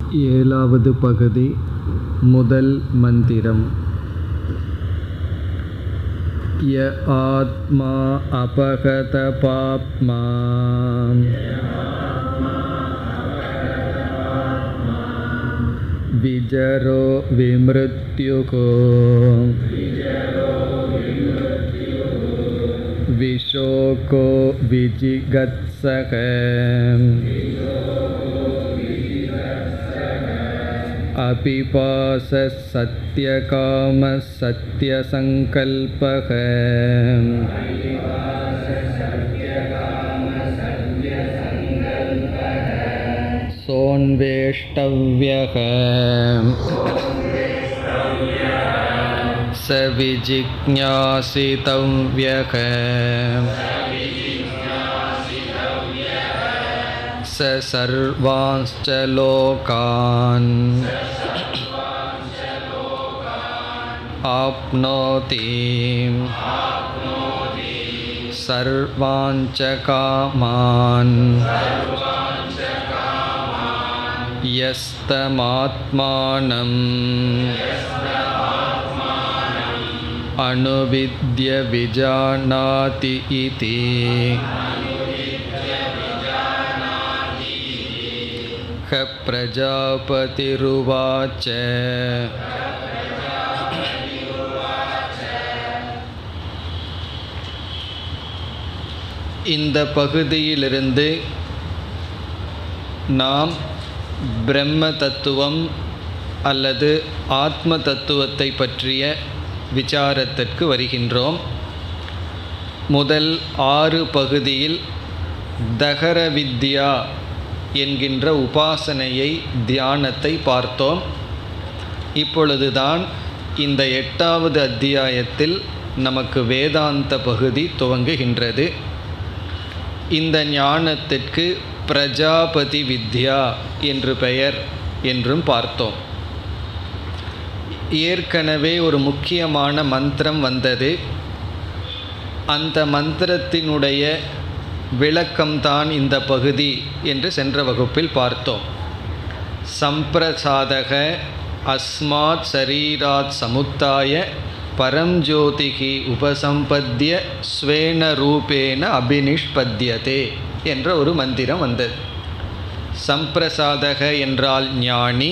ஏழாவது பகுதி முதல் மந்திரம் ய ஆத்மா அபகத பாப்மா விஜரோ விமிருத்யுகோ विशोको विजिगत्सक अपिपासः सत्यकामः सत्यसङ्कल्पः सोन्वेष्टव्यः स विजिज्ञासितव्यः स सर्वांश्च लोकान् आप्नोति सर्वाञ्च कामान् यस्तमात्मानम् अनुविद्य विजानाति इति ह प्रजापतिरुवाच இந்த பகுதியிலிருந்து நாம் பிரம்ம தத்துவம் அல்லது ஆத்ம தத்துவத்தை பற்றிய விசாரத்திற்கு வருகின்றோம் முதல் ஆறு பகுதியில் தகர வித்யா என்கின்ற உபாசனையை தியானத்தை பார்த்தோம் இப்பொழுதுதான் இந்த எட்டாவது அத்தியாயத்தில் நமக்கு வேதாந்த பகுதி துவங்குகின்றது இந்த ஞானத்திற்கு பிரஜாபதி வித்யா என்று பெயர் என்றும் பார்த்தோம் ஏற்கனவே ஒரு முக்கியமான மந்திரம் வந்தது அந்த மந்திரத்தினுடைய விளக்கம்தான் இந்த பகுதி என்று சென்ற வகுப்பில் பார்த்தோம் சம்பிரசாதக அஸ்மாத் சரீராத் சமுத்தாய பரம்ஜோதிகி உபசம்பத்திய ஸ்வேன ரூபேன அபினிஷ்பத்தியதே என்ற ஒரு மந்திரம் வந்தது சம்பிரசாதக என்றால் ஞானி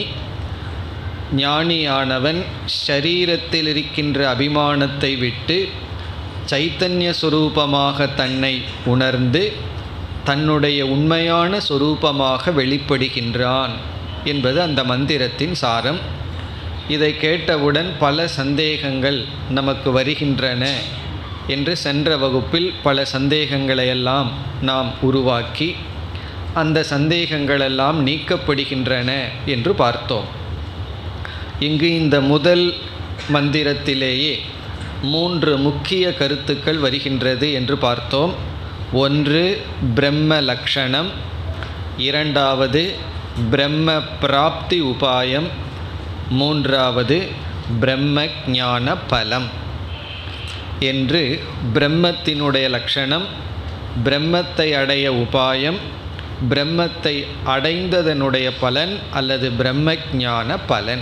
ஞானியானவன் ஷரீரத்தில் இருக்கின்ற அபிமானத்தை விட்டு சைத்தன்ய சுரூபமாக தன்னை உணர்ந்து தன்னுடைய உண்மையான சுரூபமாக வெளிப்படுகின்றான் என்பது அந்த மந்திரத்தின் சாரம் இதை கேட்டவுடன் பல சந்தேகங்கள் நமக்கு வருகின்றன என்று சென்ற வகுப்பில் பல சந்தேகங்களையெல்லாம் நாம் உருவாக்கி அந்த சந்தேகங்களெல்லாம் நீக்கப்படுகின்றன என்று பார்த்தோம் இங்கு இந்த முதல் மந்திரத்திலேயே மூன்று முக்கிய கருத்துக்கள் வருகின்றது என்று பார்த்தோம் ஒன்று பிரம்ம லக்ஷணம் இரண்டாவது பிரம்ம பிராப்தி உபாயம் மூன்றாவது பிரம்ம ஞான பலம் என்று பிரம்மத்தினுடைய லட்சணம் பிரம்மத்தை அடைய உபாயம் பிரம்மத்தை அடைந்ததனுடைய பலன் அல்லது பிரம்ம ஞான பலன்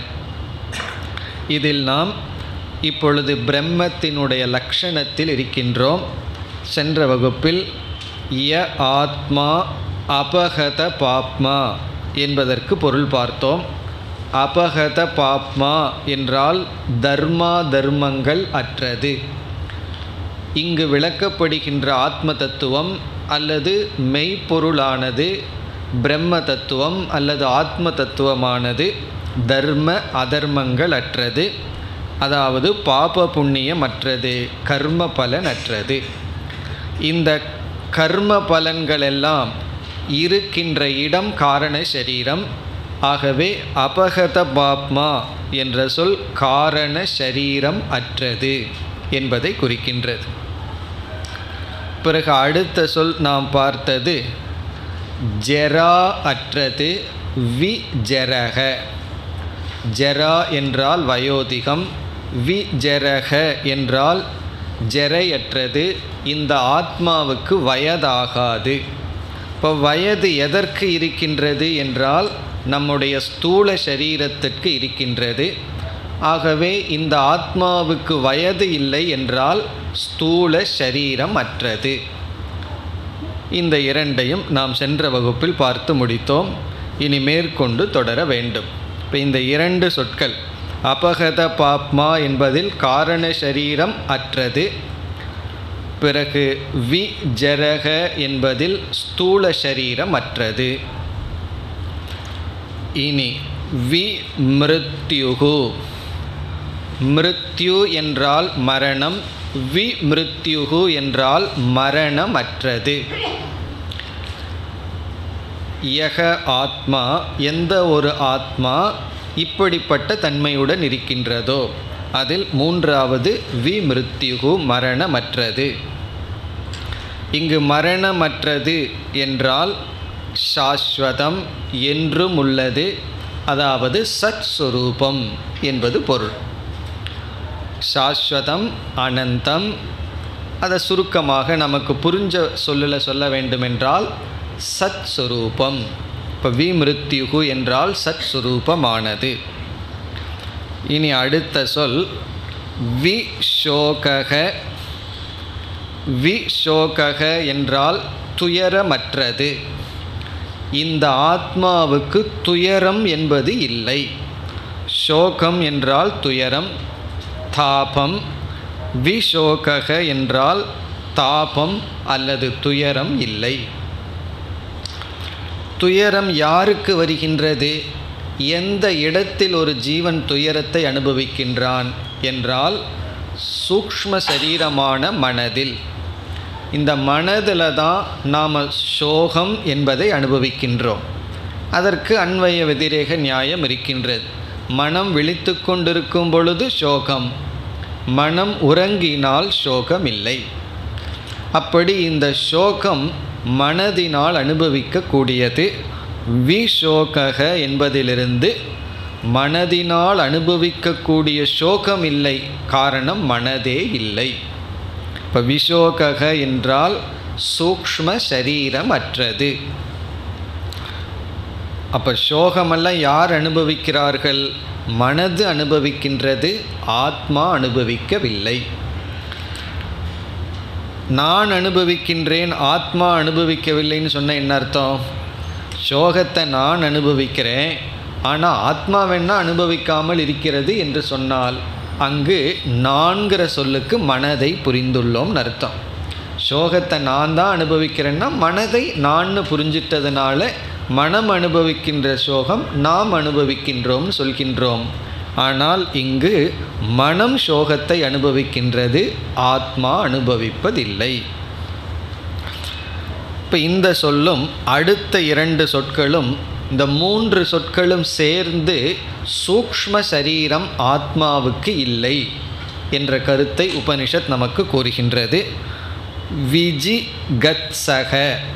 இதில் நாம் இப்பொழுது பிரம்மத்தினுடைய லக்ஷணத்தில் இருக்கின்றோம் சென்ற வகுப்பில் ய ஆத்மா அபகத பாப்மா என்பதற்கு பொருள் பார்த்தோம் அபகத பாப்மா என்றால் தர்மா தர்மங்கள் அற்றது இங்கு விளக்கப்படுகின்ற ஆத்ம தத்துவம் அல்லது மெய்ப்பொருளானது பிரம்ம தத்துவம் அல்லது ஆத்ம தத்துவமானது தர்ம அதர்மங்கள் அற்றது அதாவது பாப புண்ணியமற்றது கர்ம பலன் அற்றது இந்த கர்ம பலன்களெல்லாம் இருக்கின்ற இடம் காரண சரீரம் ஆகவே அபகத பாப்மா என்ற சொல் காரண சரீரம் அற்றது என்பதை குறிக்கின்றது பிறகு அடுத்த சொல் நாம் பார்த்தது ஜெரா அற்றது வி ஜெரக ஜெரா என்றால் வயோதிகம் வி ஜெரக என்றால் ஜெரையற்றது இந்த ஆத்மாவுக்கு வயதாகாது இப்போ வயது எதற்கு இருக்கின்றது என்றால் நம்முடைய ஸ்தூல சரீரத்திற்கு இருக்கின்றது ஆகவே இந்த ஆத்மாவுக்கு வயது இல்லை என்றால் ஸ்தூல சரீரம் அற்றது இந்த இரண்டையும் நாம் சென்ற வகுப்பில் பார்த்து முடித்தோம் இனி மேற்கொண்டு தொடர வேண்டும் இப்போ இந்த இரண்டு சொற்கள் அபகத பாப்மா என்பதில் காரண சரீரம் அற்றது பிறகு வி ஜரக என்பதில் ஸ்தூல சரீரம் அற்றது இனி வி மிருத்யுகு மிருத்யு என்றால் மரணம் வி மிருத்யுகு என்றால் மரணமற்றது யக ஆத்மா எந்த ஒரு ஆத்மா இப்படிப்பட்ட தன்மையுடன் இருக்கின்றதோ அதில் மூன்றாவது வி மிருத்யுகு மரணமற்றது இங்கு மரணமற்றது என்றால் சாஸ்வதம் என்றும் உள்ளது அதாவது சத் சுரூபம் என்பது பொருள் சாஸ்வதம் அனந்தம் அதை சுருக்கமாக நமக்கு புரிஞ்ச சொல்லில் சொல்ல வேண்டுமென்றால் சத் சுரூபம் இப்போ வி மிருத்யுகு என்றால் சத் சுரூபமானது இனி அடுத்த சொல் வி ஷோகக வி ஷோகக என்றால் துயரமற்றது இந்த ஆத்மாவுக்கு துயரம் என்பது இல்லை சோகம் என்றால் துயரம் தாபம் விஷோகக என்றால் தாபம் அல்லது துயரம் இல்லை துயரம் யாருக்கு வருகின்றது எந்த இடத்தில் ஒரு ஜீவன் துயரத்தை அனுபவிக்கின்றான் என்றால் சூக்ஷ்ம சரீரமான மனதில் இந்த மனதில் தான் நாம் சோகம் என்பதை அனுபவிக்கின்றோம் அதற்கு அன்வய వ్యతిరేக நியாயம் இருக்கின்றது மனம் விழித்து கொண்டிருக்கும் பொழுது சோகம் மனம் உறங்கினால் சோகம் இல்லை அப்படி இந்த சோகம் மனதினால் அனுபவிக்கக்கூடியது விஷோகக என்பதிலிருந்து மனதினால் அனுபவிக்கக்கூடிய சோகம் இல்லை காரணம் மனதே இல்லை இப்போ விஷோகக என்றால் சூக்ஷ்ம சரீரம் அற்றது அப்போ சோகமெல்லாம் யார் அனுபவிக்கிறார்கள் மனது அனுபவிக்கின்றது ஆத்மா அனுபவிக்கவில்லை நான் அனுபவிக்கின்றேன் ஆத்மா அனுபவிக்கவில்லைன்னு சொன்ன என்ன அர்த்தம் சோகத்தை நான் அனுபவிக்கிறேன் ஆனால் ஆத்மா வேணா அனுபவிக்காமல் இருக்கிறது என்று சொன்னால் அங்கு நான்கிற சொல்லுக்கு மனதை புரிந்துள்ளோம்னு அர்த்தம் சோகத்தை நான் தான் அனுபவிக்கிறேன்னா மனதை நான் புரிஞ்சிட்டதுனால மனம் அனுபவிக்கின்ற சோகம் நாம் அனுபவிக்கின்றோம் சொல்கின்றோம் ஆனால் இங்கு மனம் சோகத்தை அனுபவிக்கின்றது ஆத்மா அனுபவிப்பதில்லை இப்போ இந்த சொல்லும் அடுத்த இரண்டு சொற்களும் இந்த மூன்று சொற்களும் சேர்ந்து சூக்ஷ்ம சரீரம் ஆத்மாவுக்கு இல்லை என்ற கருத்தை உபனிஷத் நமக்கு கூறுகின்றது விஜி கத்சக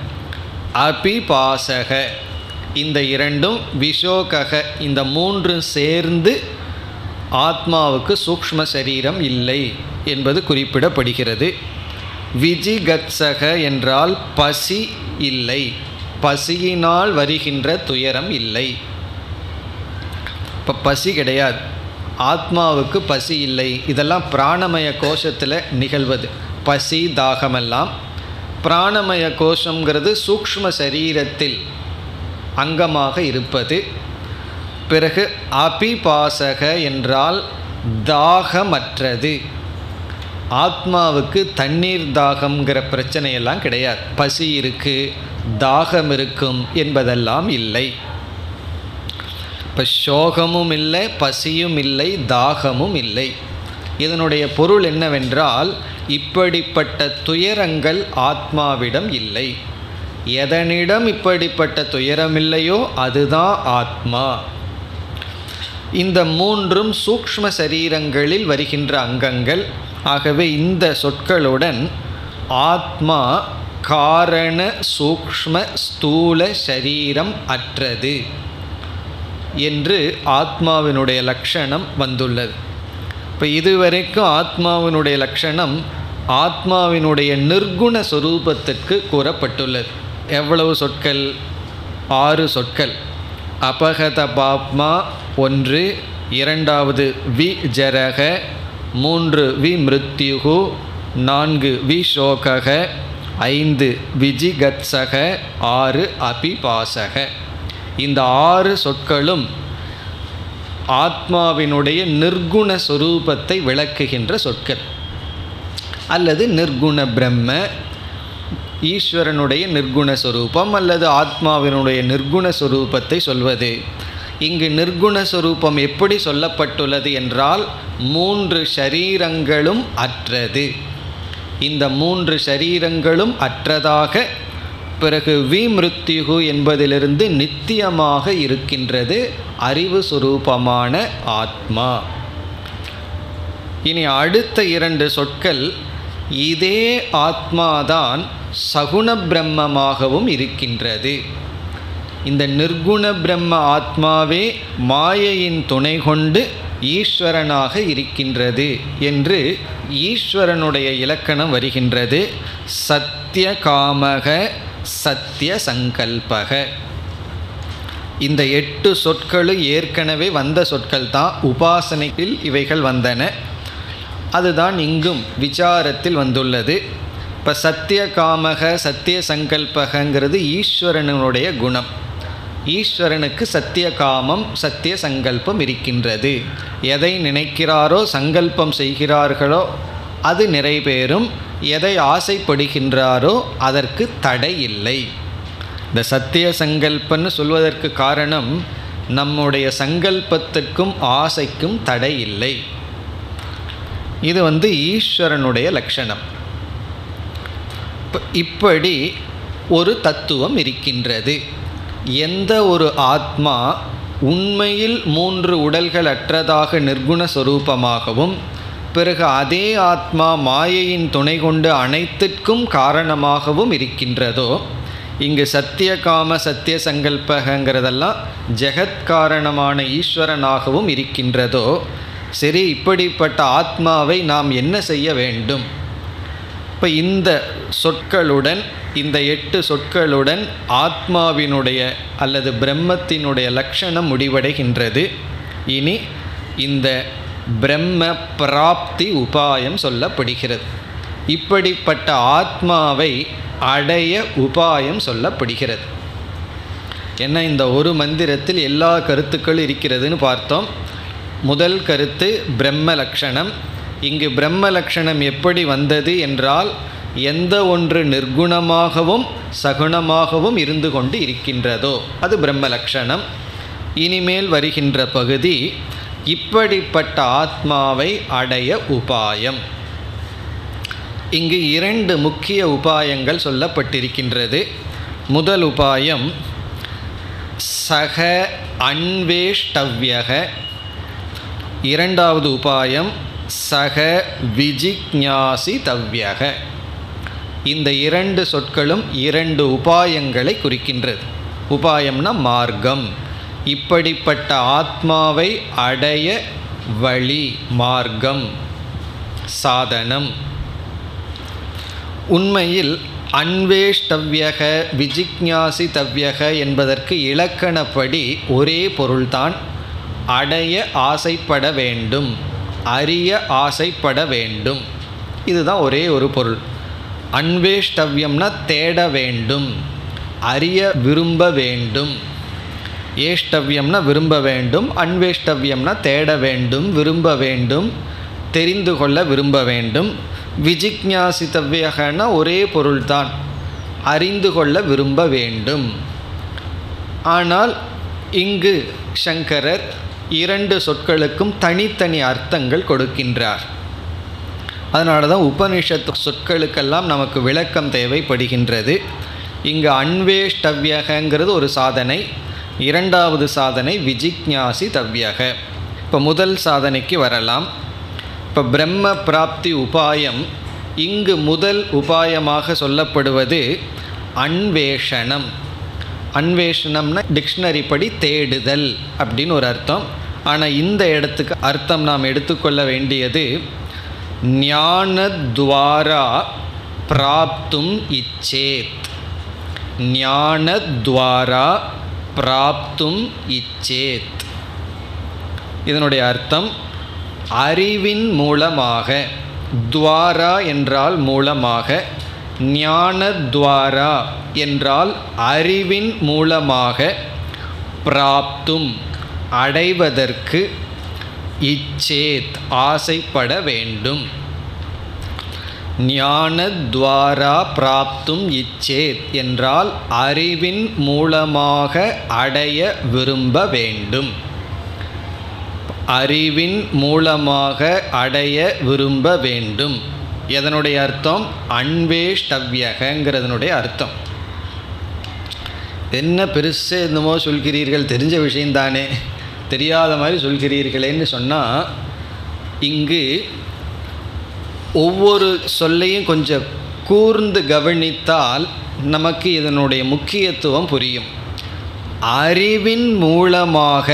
அபிபாசக இந்த இரண்டும் விஷோகக இந்த மூன்றும் சேர்ந்து ஆத்மாவுக்கு சூக்ஷ்ம சரீரம் இல்லை என்பது குறிப்பிடப்படுகிறது விஜிகத்சக என்றால் பசி இல்லை பசியினால் வருகின்ற துயரம் இல்லை இப்போ பசி கிடையாது ஆத்மாவுக்கு பசி இல்லை இதெல்லாம் பிராணமய கோஷத்தில் நிகழ்வது பசி தாகமெல்லாம் பிராணமய கோஷங்கிறது சூக்ஷ்ம சரீரத்தில் அங்கமாக இருப்பது பிறகு அபிபாசக என்றால் தாகமற்றது ஆத்மாவுக்கு தண்ணீர் தாகம்ங்கிற பிரச்சனையெல்லாம் கிடையாது பசி இருக்கு தாகம் இருக்கும் என்பதெல்லாம் இல்லை இப்போ சோகமும் இல்லை பசியும் இல்லை தாகமும் இல்லை இதனுடைய பொருள் என்னவென்றால் இப்படிப்பட்ட துயரங்கள் ஆத்மாவிடம் இல்லை எதனிடம் இப்படிப்பட்ட துயரமில்லையோ அதுதான் ஆத்மா இந்த மூன்றும் சூக்ஷ்ம சரீரங்களில் வருகின்ற அங்கங்கள் ஆகவே இந்த சொற்களுடன் ஆத்மா காரண சூக்ஷ்ம ஸ்தூல சரீரம் அற்றது என்று ஆத்மாவினுடைய லட்சணம் வந்துள்ளது இப்போ இதுவரைக்கும் ஆத்மாவினுடைய லட்சணம் ஆத்மாவினுடைய நிர்குண சொரூபத்திற்கு கூறப்பட்டுள்ளது எவ்வளவு சொற்கள் ஆறு சொற்கள் அபகத பாப்மா ஒன்று இரண்டாவது வி ஜரக மூன்று வி மிருத்யுகு நான்கு வி சோகக ஐந்து விஜிகத்சக ஆறு அபிபாசக இந்த ஆறு சொற்களும் ஆத்மாவினுடைய நிர்குண சொரூபத்தை விளக்குகின்ற சொற்கள் அல்லது நிர்குண பிரம்ம ஈஸ்வரனுடைய நிர்குண சொரூபம் அல்லது ஆத்மாவினுடைய நிர்குண சொரூபத்தை சொல்வது இங்கு நிர்குண சொரூபம் எப்படி சொல்லப்பட்டுள்ளது என்றால் மூன்று ஷரீரங்களும் அற்றது இந்த மூன்று ஷரீரங்களும் அற்றதாக பிறகு விமிருத்யுகு என்பதிலிருந்து நித்தியமாக இருக்கின்றது அறிவு சுரூபமான ஆத்மா இனி அடுத்த இரண்டு சொற்கள் இதே ஆத்மாதான் சகுண பிரம்மமாகவும் இருக்கின்றது இந்த நிர்குண பிரம்ம ஆத்மாவே மாயையின் துணை கொண்டு ஈஸ்வரனாக இருக்கின்றது என்று ஈஸ்வரனுடைய இலக்கணம் வருகின்றது சத்திய காமக சத்திய சங்கல்பக இந்த எட்டு சொற்களும் ஏற்கனவே வந்த சொற்கள் தான் உபாசனையில் இவைகள் வந்தன அதுதான் இங்கும் விசாரத்தில் வந்துள்ளது இப்போ சத்திய காமக சத்திய சங்கல்பகங்கிறது ஈஸ்வரனுடைய குணம் ஈஸ்வரனுக்கு சத்திய காமம் சத்திய சங்கல்பம் இருக்கின்றது எதை நினைக்கிறாரோ சங்கல்பம் செய்கிறார்களோ அது நிறைவேறும் எதை ஆசைப்படுகின்றாரோ அதற்கு தடை இல்லை இந்த சத்திய சங்கல்பன்னு சொல்வதற்கு காரணம் நம்முடைய சங்கல்பத்திற்கும் ஆசைக்கும் தடை இல்லை இது வந்து ஈஸ்வரனுடைய லட்சணம் இப்படி ஒரு தத்துவம் இருக்கின்றது எந்த ஒரு ஆத்மா உண்மையில் மூன்று உடல்கள் அற்றதாக நிர்குண சொரூபமாகவும் பிறகு அதே ஆத்மா மாயையின் துணை கொண்டு அனைத்திற்கும் காரணமாகவும் இருக்கின்றதோ இங்கு சத்திய காம சத்திய சங்கல்பகங்கிறதெல்லாம் ஜெகத் காரணமான ஈஸ்வரனாகவும் இருக்கின்றதோ சரி இப்படிப்பட்ட ஆத்மாவை நாம் என்ன செய்ய வேண்டும் இப்போ இந்த சொற்களுடன் இந்த எட்டு சொற்களுடன் ஆத்மாவினுடைய அல்லது பிரம்மத்தினுடைய லட்சணம் முடிவடைகின்றது இனி இந்த பிரம்ம பிராப்தி உபாயம் சொல்லப்படுகிறது இப்படிப்பட்ட ஆத்மாவை அடைய உபாயம் சொல்லப்படுகிறது என்ன இந்த ஒரு மந்திரத்தில் எல்லா கருத்துக்களும் இருக்கிறதுன்னு பார்த்தோம் முதல் கருத்து பிரம்ம லக்ஷணம் இங்கு பிரம்ம லக்ஷணம் எப்படி வந்தது என்றால் எந்த ஒன்று நிர்குணமாகவும் சகுணமாகவும் இருந்து கொண்டு இருக்கின்றதோ அது பிரம்ம லக்ஷணம் இனிமேல் வருகின்ற பகுதி இப்படிப்பட்ட ஆத்மாவை அடைய உபாயம் இங்கு இரண்டு முக்கிய உபாயங்கள் சொல்லப்பட்டிருக்கின்றது முதல் உபாயம் சக அன்வேஷ்டவ்யக இரண்டாவது உபாயம் சக விஜிக்ஞாசி தவ்யக இந்த இரண்டு சொற்களும் இரண்டு உபாயங்களை குறிக்கின்றது உபாயம்னா மார்க்கம் இப்படிப்பட்ட ஆத்மாவை அடைய வழி மார்க்கம் சாதனம் உண்மையில் அன்வேஷ்டவ்யக விஜிக்ஞாசி தவ்யக என்பதற்கு இலக்கணப்படி ஒரே பொருள்தான் அடைய ஆசைப்பட வேண்டும் அறிய ஆசைப்பட வேண்டும் இதுதான் ஒரே ஒரு பொருள் அன்வேஷ்டவ்யம்னா தேட வேண்டும் அறிய விரும்ப வேண்டும் ஏஷ்டவ்யம்னா விரும்ப வேண்டும் அன்வேஷ்டவ்யம்னா தேட வேண்டும் விரும்ப வேண்டும் தெரிந்து கொள்ள விரும்ப வேண்டும் விஜிக்ஞாசித்தவ்யகனா ஒரே பொருள்தான் அறிந்து கொள்ள விரும்ப வேண்டும் ஆனால் இங்கு சங்கரர் இரண்டு சொற்களுக்கும் தனித்தனி அர்த்தங்கள் கொடுக்கின்றார் அதனால தான் உபனிஷத்து சொற்களுக்கெல்லாம் நமக்கு விளக்கம் தேவைப்படுகின்றது இங்கு அன்வேஷ்டவ்யகங்கிறது ஒரு சாதனை இரண்டாவது சாதனை விஜிக்ஞாசி தவ்யக இப்போ முதல் சாதனைக்கு வரலாம் இப்போ பிரம்ம பிராப்தி உபாயம் இங்கு முதல் உபாயமாக சொல்லப்படுவது அன்வேஷனம் அன்வேஷனம்னா டிக்ஷனரி படி தேடுதல் அப்படின்னு ஒரு அர்த்தம் ஆனால் இந்த இடத்துக்கு அர்த்தம் நாம் எடுத்துக்கொள்ள வேண்டியது ஞானத்வாரா பிராப்தும் இச்சேத் ஞானத்வாரா பிராப்தும் இச்சேத் இதனுடைய அர்த்தம் அறிவின் மூலமாக துவாரா என்றால் மூலமாக ஞானத்வாரா என்றால் அறிவின் மூலமாக பிராப்தும் அடைவதற்கு இச்சேத் ஆசைப்பட வேண்டும் ஞானத்வாரா பிராப்தும் இச்சேத் என்றால் அறிவின் மூலமாக அடைய விரும்ப வேண்டும் அறிவின் மூலமாக அடைய விரும்ப வேண்டும் எதனுடைய அர்த்தம் அன்வேஷ்டவ்யகங்கிறதனுடைய அர்த்தம் என்ன பெருசு என்னமோ சொல்கிறீர்கள் தெரிஞ்ச விஷயந்தானே தெரியாத மாதிரி சொல்கிறீர்களேன்னு சொன்னால் இங்கு ஒவ்வொரு சொல்லையும் கொஞ்சம் கூர்ந்து கவனித்தால் நமக்கு இதனுடைய முக்கியத்துவம் புரியும் அறிவின் மூலமாக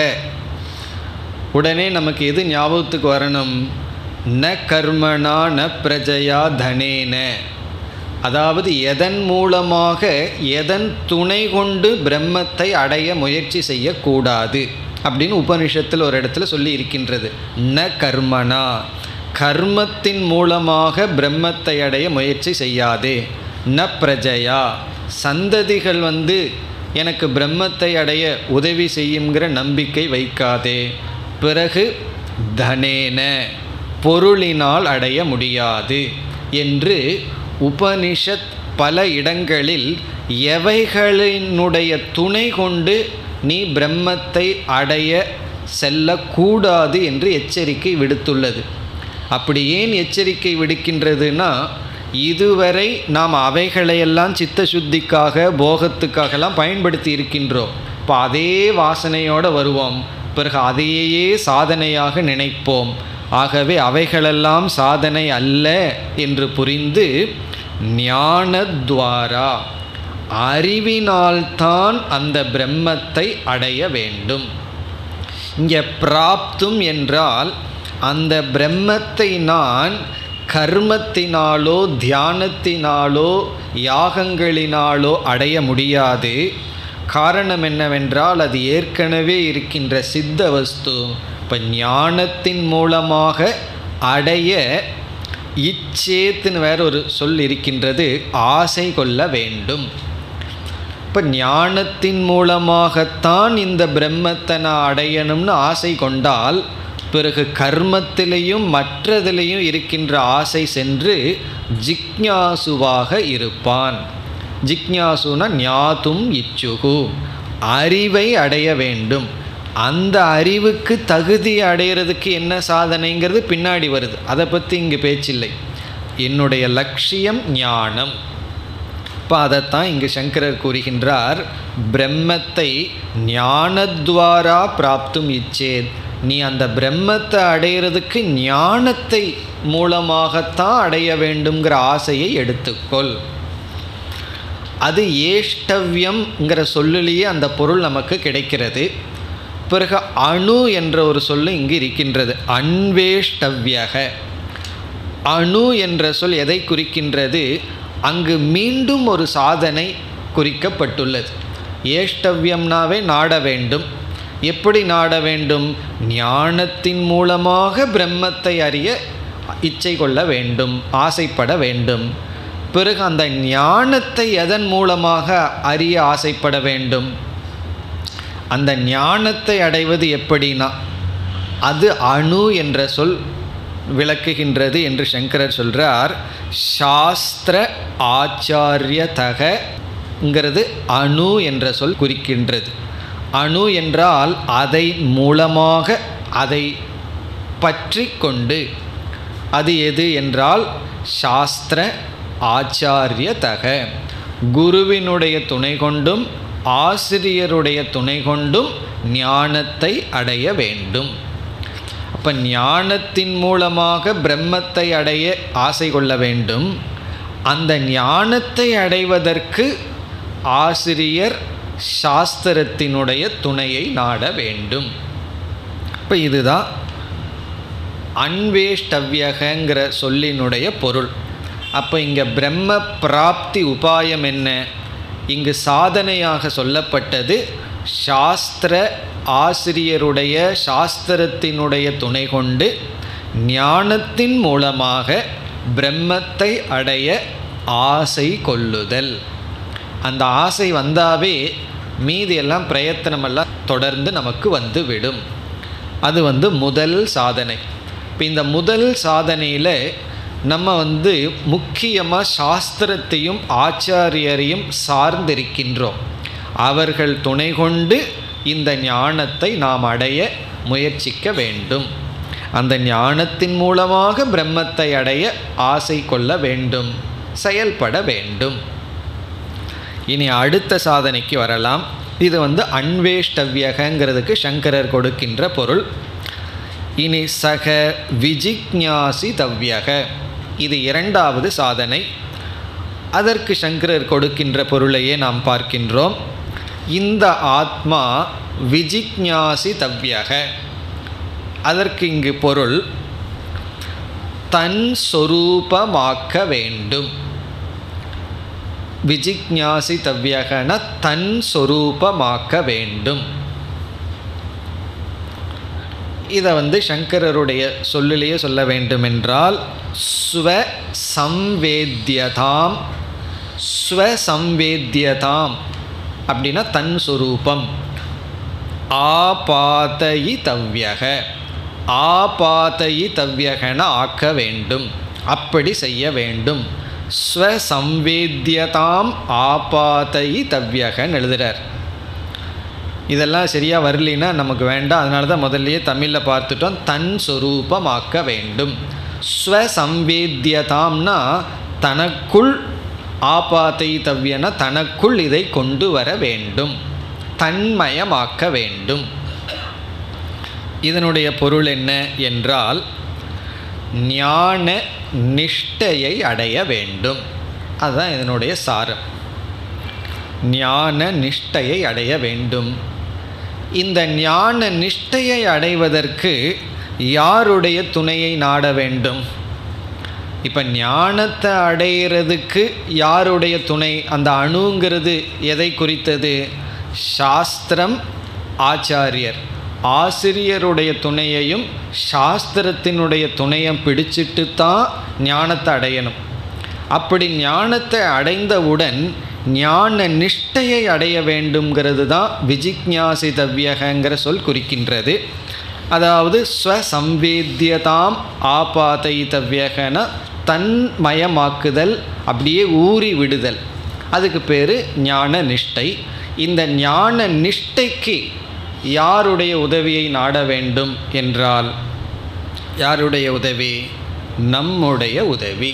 உடனே நமக்கு எது ஞாபகத்துக்கு வரணும் ந கர்மணா ந பிரஜயா தனேன அதாவது எதன் மூலமாக எதன் துணை கொண்டு பிரம்மத்தை அடைய முயற்சி செய்யக்கூடாது அப்படின்னு உபனிஷத்தில் ஒரு இடத்துல சொல்லி இருக்கின்றது ந கர்மனா கர்மத்தின் மூலமாக பிரம்மத்தை அடைய முயற்சி செய்யாதே ந பிரஜையா சந்ததிகள் வந்து எனக்கு பிரம்மத்தை அடைய உதவி செய்யுங்கிற நம்பிக்கை வைக்காதே பிறகு தனேன பொருளினால் அடைய முடியாது என்று உபனிஷத் பல இடங்களில் எவைகளினுடைய துணை கொண்டு நீ பிரம்மத்தை அடைய செல்லக்கூடாது என்று எச்சரிக்கை விடுத்துள்ளது அப்படி ஏன் எச்சரிக்கை விடுக்கின்றதுன்னா இதுவரை நாம் அவைகளையெல்லாம் சித்த சுத்திக்காக போகத்துக்காகலாம் பயன்படுத்தி இருக்கின்றோம் இப்போ அதே வாசனையோடு வருவோம் பிறகு அதையே சாதனையாக நினைப்போம் ஆகவே அவைகளெல்லாம் சாதனை அல்ல என்று புரிந்து ஞானத்வாரா அறிவினால்தான் அந்த பிரம்மத்தை அடைய வேண்டும் இங்கே பிராப்தும் என்றால் அந்த பிரம்மத்தை நான் கர்மத்தினாலோ தியானத்தினாலோ யாகங்களினாலோ அடைய முடியாது காரணம் என்னவென்றால் அது ஏற்கனவே இருக்கின்ற சித்த வஸ்து இப்போ ஞானத்தின் மூலமாக அடைய இச்சேத்துன்னு வேற ஒரு சொல் இருக்கின்றது ஆசை கொள்ள வேண்டும் இப்போ ஞானத்தின் மூலமாகத்தான் இந்த பிரம்மத்தை நான் அடையணும்னு ஆசை கொண்டால் பிறகு கர்மத்திலையும் மற்றதிலையும் இருக்கின்ற ஆசை சென்று ஜிக்ஞாசுவாக இருப்பான் ஜிக்ஞாசுனா ஞாதும் இச்சுகு அறிவை அடைய வேண்டும் அந்த அறிவுக்கு தகுதி அடையிறதுக்கு என்ன சாதனைங்கிறது பின்னாடி வருது அதை பற்றி இங்கே பேச்சில்லை என்னுடைய லட்சியம் ஞானம் இப்போ அதைத்தான் இங்கு சங்கரர் கூறுகின்றார் பிரம்மத்தை ஞானத்வாரா பிராப்தும் இச்சேத் நீ அந்த பிரம்மத்தை அடையிறதுக்கு ஞானத்தை மூலமாகத்தான் அடைய வேண்டுங்கிற ஆசையை எடுத்துக்கொள் அது ஏஷ்டவ்யம்ங்கிற சொல்லிலேயே அந்த பொருள் நமக்கு கிடைக்கிறது பிறகு அணு என்ற ஒரு சொல்லு இங்கு இருக்கின்றது அன்வேஷ்டவ்யக அணு என்ற சொல் எதை குறிக்கின்றது அங்கு மீண்டும் ஒரு சாதனை குறிக்கப்பட்டுள்ளது ஏஷ்டவ்யம்னாவே நாட வேண்டும் எப்படி நாட வேண்டும் ஞானத்தின் மூலமாக பிரம்மத்தை அறிய இச்சை கொள்ள வேண்டும் ஆசைப்பட வேண்டும் பிறகு அந்த ஞானத்தை எதன் மூலமாக அறிய ஆசைப்பட வேண்டும் அந்த ஞானத்தை அடைவது எப்படின்னா அது அணு என்ற சொல் விளக்குகின்றது என்று சங்கரர் சொல்கிறார் சாஸ்திர ஆச்சாரியதகங்கிறது அணு என்ற சொல் குறிக்கின்றது அணு என்றால் அதை மூலமாக அதை பற்றி கொண்டு அது எது என்றால் சாஸ்திர ஆச்சாரியதக குருவினுடைய துணை கொண்டும் ஆசிரியருடைய துணை கொண்டும் ஞானத்தை அடைய வேண்டும் அப்போ ஞானத்தின் மூலமாக பிரம்மத்தை அடைய ஆசை கொள்ள வேண்டும் அந்த ஞானத்தை அடைவதற்கு ஆசிரியர் சாஸ்திரத்தினுடைய துணையை நாட வேண்டும் இப்போ இதுதான் அன்வேஷ்டவ்யகங்கிற சொல்லினுடைய பொருள் அப்போ இங்கே பிரம்ம பிராப்தி உபாயம் என்ன இங்கு சாதனையாக சொல்லப்பட்டது சாஸ்திர ஆசிரியருடைய சாஸ்திரத்தினுடைய துணை கொண்டு ஞானத்தின் மூலமாக பிரம்மத்தை அடைய ஆசை கொள்ளுதல் அந்த ஆசை வந்தாவே மீதி எல்லாம் பிரயத்தனமெல்லாம் தொடர்ந்து நமக்கு வந்து விடும் அது வந்து முதல் சாதனை இப்போ இந்த முதல் சாதனையில் நம்ம வந்து முக்கியமாக சாஸ்திரத்தையும் ஆச்சாரியரையும் சார்ந்திருக்கின்றோம் அவர்கள் துணை கொண்டு இந்த ஞானத்தை நாம் அடைய முயற்சிக்க வேண்டும் அந்த ஞானத்தின் மூலமாக பிரம்மத்தை அடைய ஆசை கொள்ள வேண்டும் செயல்பட வேண்டும் இனி அடுத்த சாதனைக்கு வரலாம் இது வந்து அன்வேஷ்டவ்யகங்கிறதுக்கு சங்கரர் கொடுக்கின்ற பொருள் இனி சக விஜிக்ஞாசி தவ்யக இது இரண்டாவது சாதனை அதற்கு சங்கரர் கொடுக்கின்ற பொருளையே நாம் பார்க்கின்றோம் இந்த ஆத்மா விஜிக்ஞாசி தவ்யக அதற்கு இங்கு பொருள் தன் சொரூபமாக்க வேண்டும் விஜிக்ஞாசி தவ்யகன தன் சொரூபமாக்க வேண்டும் இதை வந்து சங்கரருடைய சொல்லிலேயே சொல்ல வேண்டுமென்றால் ஸ்வ சம்வேத்தியதாம் ஸ்வ சம்வேத்தியதாம் அப்படின்னா தன் சொரூபம் ஆபாதயி தவ்யக ஆபாதயி தவ்யகன ஆக்க வேண்டும் அப்படி செய்ய வேண்டும் ஸ்வ சம்வேத்தியதாம் ஆபாதயி தவ்யகன்னு எழுதுகிறார் இதெல்லாம் சரியாக வரலின்னா நமக்கு வேண்டாம் அதனால தான் முதல்லையே தமிழில் பார்த்துட்டோம் தன் சொரூபமாக்க வேண்டும் ஸ்வ சம்வேத்தியதாம்னா தனக்குள் ஆபாத்தை தவ்யன தனக்குள் இதை கொண்டு வர வேண்டும் தன்மயமாக்க வேண்டும் இதனுடைய பொருள் என்ன என்றால் ஞான நிஷ்டையை அடைய வேண்டும் அதுதான் இதனுடைய சாரம் ஞான நிஷ்டையை அடைய வேண்டும் இந்த ஞான நிஷ்டையை அடைவதற்கு யாருடைய துணையை நாட வேண்டும் இப்போ ஞானத்தை அடைகிறதுக்கு யாருடைய துணை அந்த அணுங்கிறது எதை குறித்தது சாஸ்திரம் ஆச்சாரியர் ஆசிரியருடைய துணையையும் சாஸ்திரத்தினுடைய துணையும் பிடிச்சிட்டு தான் ஞானத்தை அடையணும் அப்படி ஞானத்தை அடைந்தவுடன் ஞான நிஷ்டையை அடைய வேண்டுங்கிறது தான் விஜிக்ஞாசிதவ்யகங்கிற சொல் குறிக்கின்றது அதாவது ஸ்வசம்வேத்தியதாம் ஆபாதைத்தவ்யகன தன்மயமாக்குதல் அப்படியே ஊறி விடுதல் அதுக்கு பேர் ஞான நிஷ்டை இந்த ஞான நிஷ்டைக்கு யாருடைய உதவியை நாட வேண்டும் என்றால் யாருடைய உதவி நம்முடைய உதவி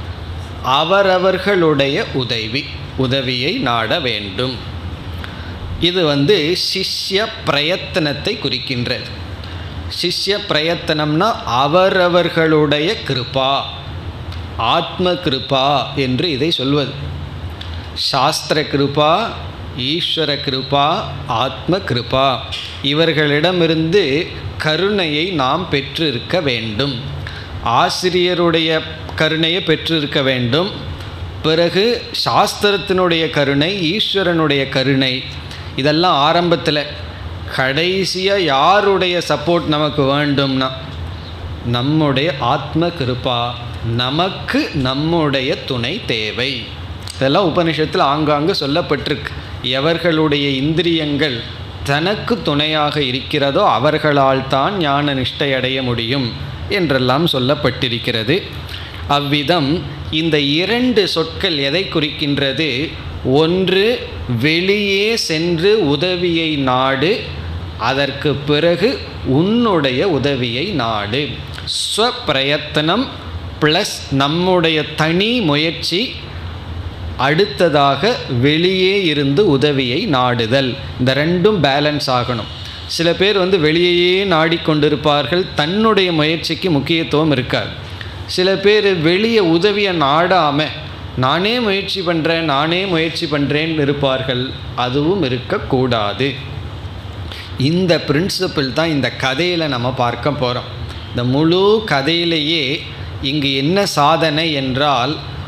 அவரவர்களுடைய உதவி உதவியை நாட வேண்டும் இது வந்து சிஷ்ய பிரயத்தனத்தை குறிக்கின்றது சிஷ்ய பிரயத்தனம்னா அவரவர்களுடைய கிருபா ஆத்ம கிருபா என்று இதை சொல்வது சாஸ்திர கிருபா ஈஸ்வர கிருபா ஆத்ம கிருபா இவர்களிடமிருந்து கருணையை நாம் பெற்றிருக்க வேண்டும் ஆசிரியருடைய கருணையை பெற்றிருக்க வேண்டும் பிறகு சாஸ்திரத்தினுடைய கருணை ஈஸ்வரனுடைய கருணை இதெல்லாம் ஆரம்பத்தில் கடைசியாக யாருடைய சப்போர்ட் நமக்கு வேண்டும்னா நம்முடைய ஆத்ம கிருபா நமக்கு நம்முடைய துணை தேவை இதெல்லாம் உபனிஷத்தில் ஆங்காங்கு சொல்லப்பட்டிருக்கு எவர்களுடைய இந்திரியங்கள் தனக்கு துணையாக இருக்கிறதோ அவர்களால் தான் ஞான நிஷ்டை அடைய முடியும் என்றெல்லாம் சொல்லப்பட்டிருக்கிறது அவ்விதம் இந்த இரண்டு சொற்கள் எதை குறிக்கின்றது ஒன்று வெளியே சென்று உதவியை நாடு அதற்கு பிறகு உன்னுடைய உதவியை நாடு ஸ்வப்பிரயத்தனம் ப்ளஸ் நம்முடைய தனி முயற்சி அடுத்ததாக வெளியே இருந்து உதவியை நாடுதல் இந்த ரெண்டும் பேலன்ஸ் ஆகணும் சில பேர் வந்து வெளியேயே நாடிக்கொண்டிருப்பார்கள் தன்னுடைய முயற்சிக்கு முக்கியத்துவம் இருக்காது சில பேர் வெளியே உதவியை நாடாமல் நானே முயற்சி பண்ணுறேன் நானே முயற்சி பண்ணுறேன் இருப்பார்கள் அதுவும் இருக்கக்கூடாது இந்த பிரின்சிபிள் தான் இந்த கதையில் நம்ம பார்க்க போகிறோம் இந்த முழு கதையிலேயே இங்கு என்ன சாதனை என்றால்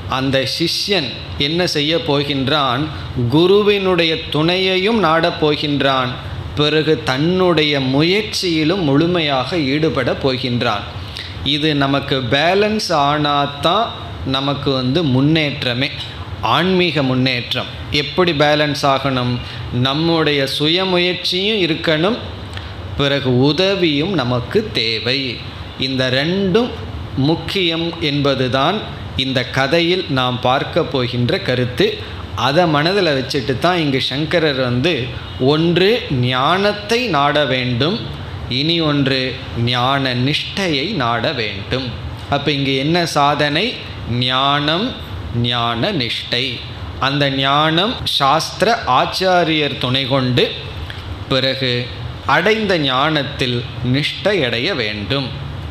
அந்த சிஷ்யன் என்ன செய்ய போகின்றான் குருவினுடைய துணையையும் நாடப் போகின்றான் பிறகு தன்னுடைய முயற்சியிலும் முழுமையாக ஈடுபட போகின்றான் இது நமக்கு பேலன்ஸ் ஆனாதான் நமக்கு வந்து முன்னேற்றமே ஆன்மீக முன்னேற்றம் எப்படி பேலன்ஸ் ஆகணும் நம்முடைய சுயமுயற்சியும் இருக்கணும் பிறகு உதவியும் நமக்கு தேவை இந்த ரெண்டும் முக்கியம் என்பதுதான் இந்த கதையில் நாம் பார்க்க போகின்ற கருத்து அதை மனதில் வச்சுட்டு தான் இங்கு சங்கரர் வந்து ஒன்று ஞானத்தை நாட வேண்டும் இனி ஒன்று ஞான நிஷ்டையை நாட வேண்டும் அப்போ இங்கே என்ன சாதனை ஞானம் ஞான நிஷ்டை அந்த ஞானம் சாஸ்திர ஆச்சாரியர் துணை கொண்டு பிறகு அடைந்த ஞானத்தில் நிஷ்டையடைய வேண்டும்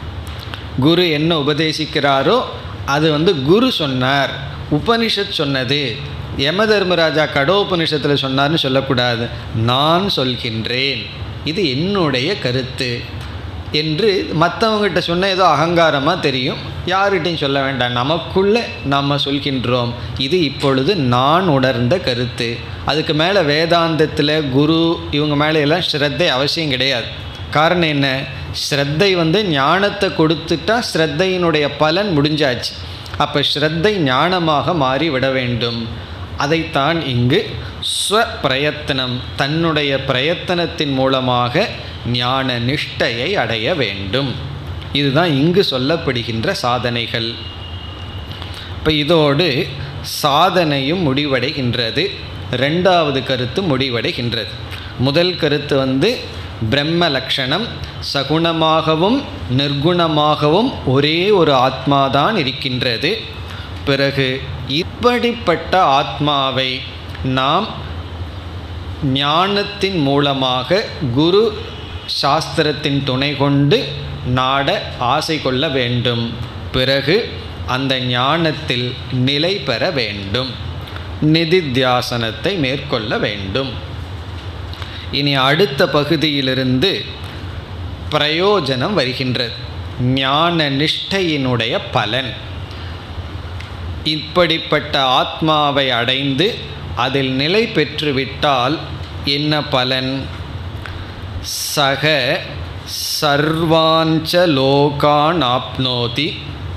குரு என்ன உபதேசிக்கிறாரோ அது வந்து குரு சொன்னார் உபனிஷத் சொன்னது யம தர்மராஜா கடோபனிஷத்தில் சொன்னார்னு சொல்லக்கூடாது நான் சொல்கின்றேன் இது என்னுடைய கருத்து என்று மற்றவங்ககிட்ட சொன்ன ஏதோ அகங்காரமாக தெரியும் யார்கிட்டையும் சொல்ல வேண்டாம் நமக்குள்ளே நம்ம சொல்கின்றோம் இது இப்பொழுது நான் உணர்ந்த கருத்து அதுக்கு மேலே வேதாந்தத்தில் குரு இவங்க மேலே எல்லாம் ஸ்ரத்தை அவசியம் கிடையாது காரணம் என்ன ஸ்ரத்தை வந்து ஞானத்தை கொடுத்துட்டா ஸ்ரத்தையினுடைய பலன் முடிஞ்சாச்சு அப்போ ஸ்ரத்தை ஞானமாக மாறி விட வேண்டும் அதைத்தான் இங்கு ஸ்வ பிரயத்தனம் தன்னுடைய பிரயத்தனத்தின் மூலமாக ஞான நிஷ்டையை அடைய வேண்டும் இதுதான் இங்கு சொல்லப்படுகின்ற சாதனைகள் இப்போ இதோடு சாதனையும் முடிவடைகின்றது ரெண்டாவது கருத்து முடிவடைகின்றது முதல் கருத்து வந்து பிரம்ம லக்ஷணம் சகுணமாகவும் நிர்குணமாகவும் ஒரே ஒரு ஆத்மாதான் இருக்கின்றது பிறகு இப்படிப்பட்ட ஆத்மாவை நாம் ஞானத்தின் மூலமாக குரு சாஸ்திரத்தின் துணை கொண்டு நாட ஆசை கொள்ள வேண்டும் பிறகு அந்த ஞானத்தில் நிலை பெற வேண்டும் நிதித்தியாசனத்தை மேற்கொள்ள வேண்டும் இனி அடுத்த பகுதியிலிருந்து பிரயோஜனம் வருகின்றது ஞான நிஷ்டையினுடைய பலன் இப்படிப்பட்ட ஆத்மாவை அடைந்து அதில் நிலை பெற்றுவிட்டால் என்ன பலன் சக சர்வாஞ்ச லோகான் ஆப்னோதி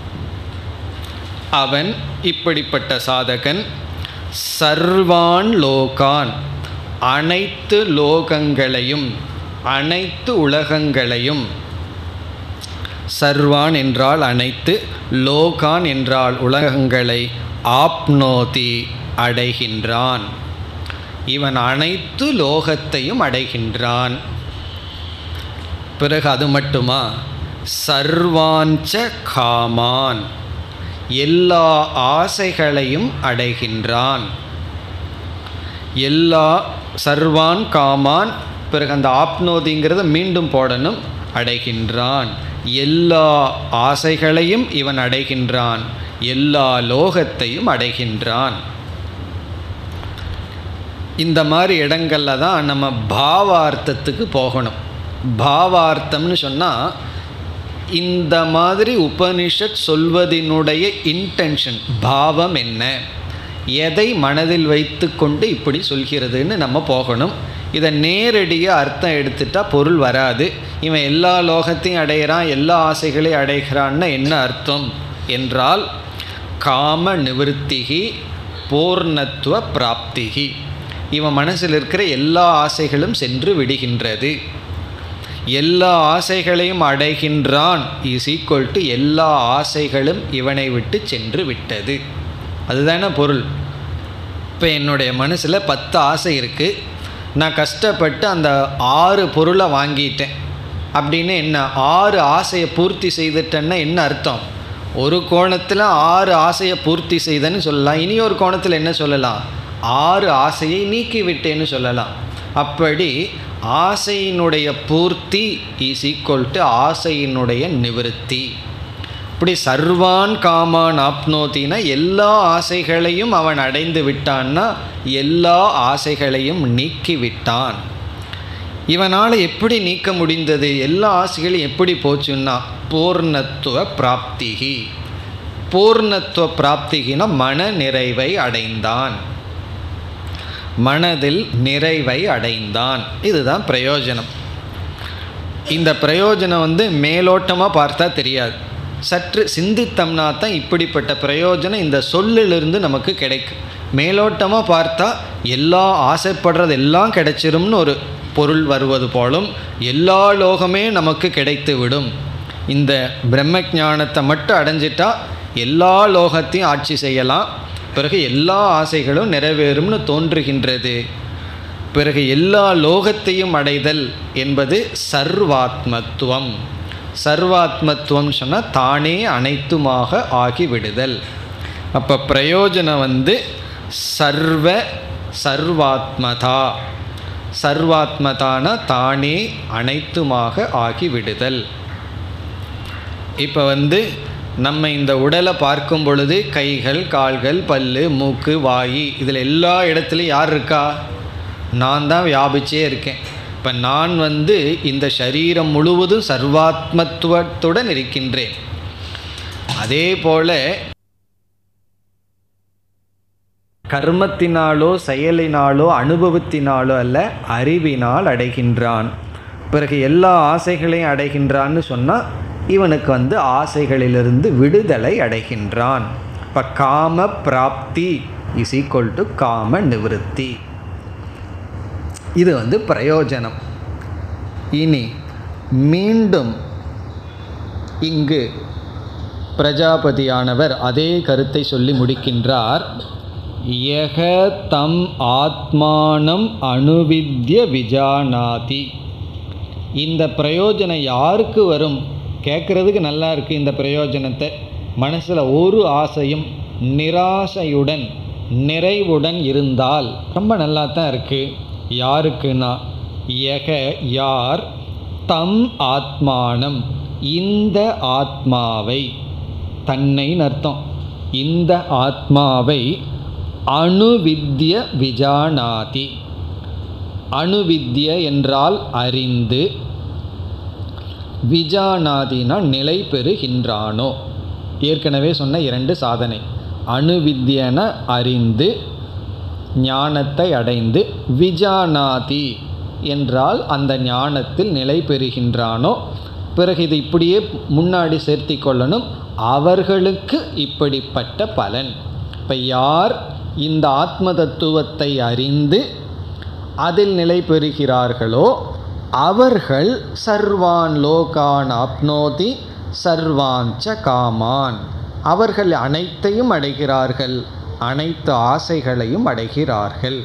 அவன் இப்படிப்பட்ட சாதகன் சர்வான் லோகான் அனைத்து லோகங்களையும் அனைத்து உலகங்களையும் சர்வான் என்றால் அனைத்து லோகான் என்றால் உலகங்களை ஆப்னோதி அடைகின்றான் இவன் அனைத்து லோகத்தையும் அடைகின்றான் பிறகு அது மட்டுமா சர்வாஞ்ச காமான் எல்லா ஆசைகளையும் அடைகின்றான் எல்லா சர்வான் காமான் பிறகு அந்த ஆப்னோதிங்கிறத மீண்டும் போடணும் அடைகின்றான் எல்லா ஆசைகளையும் இவன் அடைகின்றான் எல்லா லோகத்தையும் அடைகின்றான் இந்த மாதிரி இடங்கள்ல தான் நம்ம பாவார்த்தத்துக்கு போகணும் பாவார்த்தம்னு சொன்னால் இந்த மாதிரி உபனிஷத் சொல்வதினுடைய இன்டென்ஷன் பாவம் என்ன எதை மனதில் வைத்து கொண்டு இப்படி சொல்கிறதுன்னு நம்ம போகணும் இதை நேரடியாக அர்த்தம் எடுத்துட்டா பொருள் வராது இவன் எல்லா லோகத்தையும் அடைகிறான் எல்லா ஆசைகளையும் அடைகிறான்னு என்ன அர்த்தம் என்றால் காம நிவர்த்திகி பூர்ணத்துவ பிராப்திகி இவன் மனசில் இருக்கிற எல்லா ஆசைகளும் சென்று விடுகின்றது எல்லா ஆசைகளையும் அடைகின்றான் இஸ் ஈக்குவல் டு எல்லா ஆசைகளும் இவனை விட்டு சென்று விட்டது அதுதானே பொருள் இப்போ என்னுடைய மனசில் பத்து ஆசை இருக்குது நான் கஷ்டப்பட்டு அந்த ஆறு பொருளை வாங்கிட்டேன் அப்படின்னு என்ன ஆறு ஆசையை பூர்த்தி செய்துட்டேன்னா என்ன அர்த்தம் ஒரு கோணத்தில் ஆறு ஆசையை பூர்த்தி செய்தேன்னு சொல்லலாம் இனி ஒரு கோணத்தில் என்ன சொல்லலாம் ஆறு ஆசையை நீக்கி விட்டேன்னு சொல்லலாம் அப்படி ஆசையினுடைய பூர்த்தி இஸ் ஈக்குவல் டு ஆசையினுடைய நிவிருத்தி இப்படி சர்வான் காமான் ஆப்னோத்தினா எல்லா ஆசைகளையும் அவன் அடைந்து விட்டான்னா எல்லா ஆசைகளையும் நீக்கி விட்டான் இவனால் எப்படி நீக்க முடிந்தது எல்லா ஆசைகளும் எப்படி போச்சுன்னா பூர்ணத்துவ பிராப்திகி பூர்ணத்துவ பிராப்திகின மன நிறைவை அடைந்தான் மனதில் நிறைவை அடைந்தான் இதுதான் பிரயோஜனம் இந்த பிரயோஜனம் வந்து மேலோட்டமாக பார்த்தா தெரியாது சற்று சிந்தித்தம்னா தான் இப்படிப்பட்ட பிரயோஜனம் இந்த சொல்லிலிருந்து நமக்கு கிடைக்கும் மேலோட்டமாக பார்த்தா எல்லா ஆசைப்படுறது எல்லாம் கிடைச்சிரும்னு ஒரு பொருள் வருவது போலும் எல்லா லோகமே நமக்கு கிடைத்து விடும் இந்த பிரம்ம ஞானத்தை மட்டும் அடைஞ்சிட்டா எல்லா லோகத்தையும் ஆட்சி செய்யலாம் பிறகு எல்லா ஆசைகளும் நிறைவேறும்னு தோன்றுகின்றது பிறகு எல்லா லோகத்தையும் அடைதல் என்பது சர்வாத்மத்துவம் சர்வாத்மத்துவம் சொன்னால் தானே அனைத்துமாக ஆகிவிடுதல் அப்போ பிரயோஜனம் வந்து சர்வ சர்வாத்மதா சர்வாத்மதான தானே அனைத்துமாக ஆகிவிடுதல் இப்போ வந்து நம்ம இந்த உடலை பார்க்கும் பொழுது கைகள் கால்கள் பல்லு மூக்கு வாயு இதில் எல்லா இடத்துலையும் யார் இருக்கா நான் தான் வியாபிச்சே இருக்கேன் இப்போ நான் வந்து இந்த சரீரம் முழுவதும் சர்வாத்மத்துவத்துடன் இருக்கின்றேன் அதே போல கர்மத்தினாலோ செயலினாலோ அனுபவத்தினாலோ அல்ல அறிவினால் அடைகின்றான் பிறகு எல்லா ஆசைகளையும் அடைகின்றான்னு சொன்னால் இவனுக்கு வந்து ஆசைகளிலிருந்து விடுதலை அடைகின்றான் இப்போ காம பிராப்தி இஸ் ஈக்குவல் டு காம நிவிருத்தி இது வந்து பிரயோஜனம் இனி மீண்டும் இங்கு பிரஜாபதியானவர் அதே கருத்தை சொல்லி முடிக்கின்றார் யக தம் ஆத்மானம் அணுவித்ய விஜானாதி இந்த பிரயோஜனம் யாருக்கு வரும் கேட்குறதுக்கு நல்லா இருக்குது இந்த பிரயோஜனத்தை மனசில் ஒரு ஆசையும் நிராசையுடன் நிறைவுடன் இருந்தால் ரொம்ப நல்லா தான் இருக்குது யாருக்குன்னா யக யார் தம் ஆத்மானம் இந்த ஆத்மாவை தன்னைன்னு அர்த்தம் இந்த ஆத்மாவை அணுவித்ய விஜானாதி அணுவித்ய என்றால் அறிந்து விஜானாதினா நிலை பெறுகின்றானோ ஏற்கனவே சொன்ன இரண்டு சாதனை அணுவித்யன அறிந்து ஞானத்தை அடைந்து விஜானாதி என்றால் அந்த ஞானத்தில் நிலை பெறுகின்றானோ பிறகு இது இப்படியே முன்னாடி சேர்த்தி கொள்ளணும் அவர்களுக்கு இப்படிப்பட்ட பலன் இப்போ யார் இந்த ஆத்ம தத்துவத்தை அறிந்து அதில் நிலை பெறுகிறார்களோ அவர்கள் சர்வான் லோகான் ஆப்னோதி சர்வாஞ்ச காமான் அவர்கள் அனைத்தையும் அடைகிறார்கள் அனைத்து ஆசைகளையும் அடைகிறார்கள்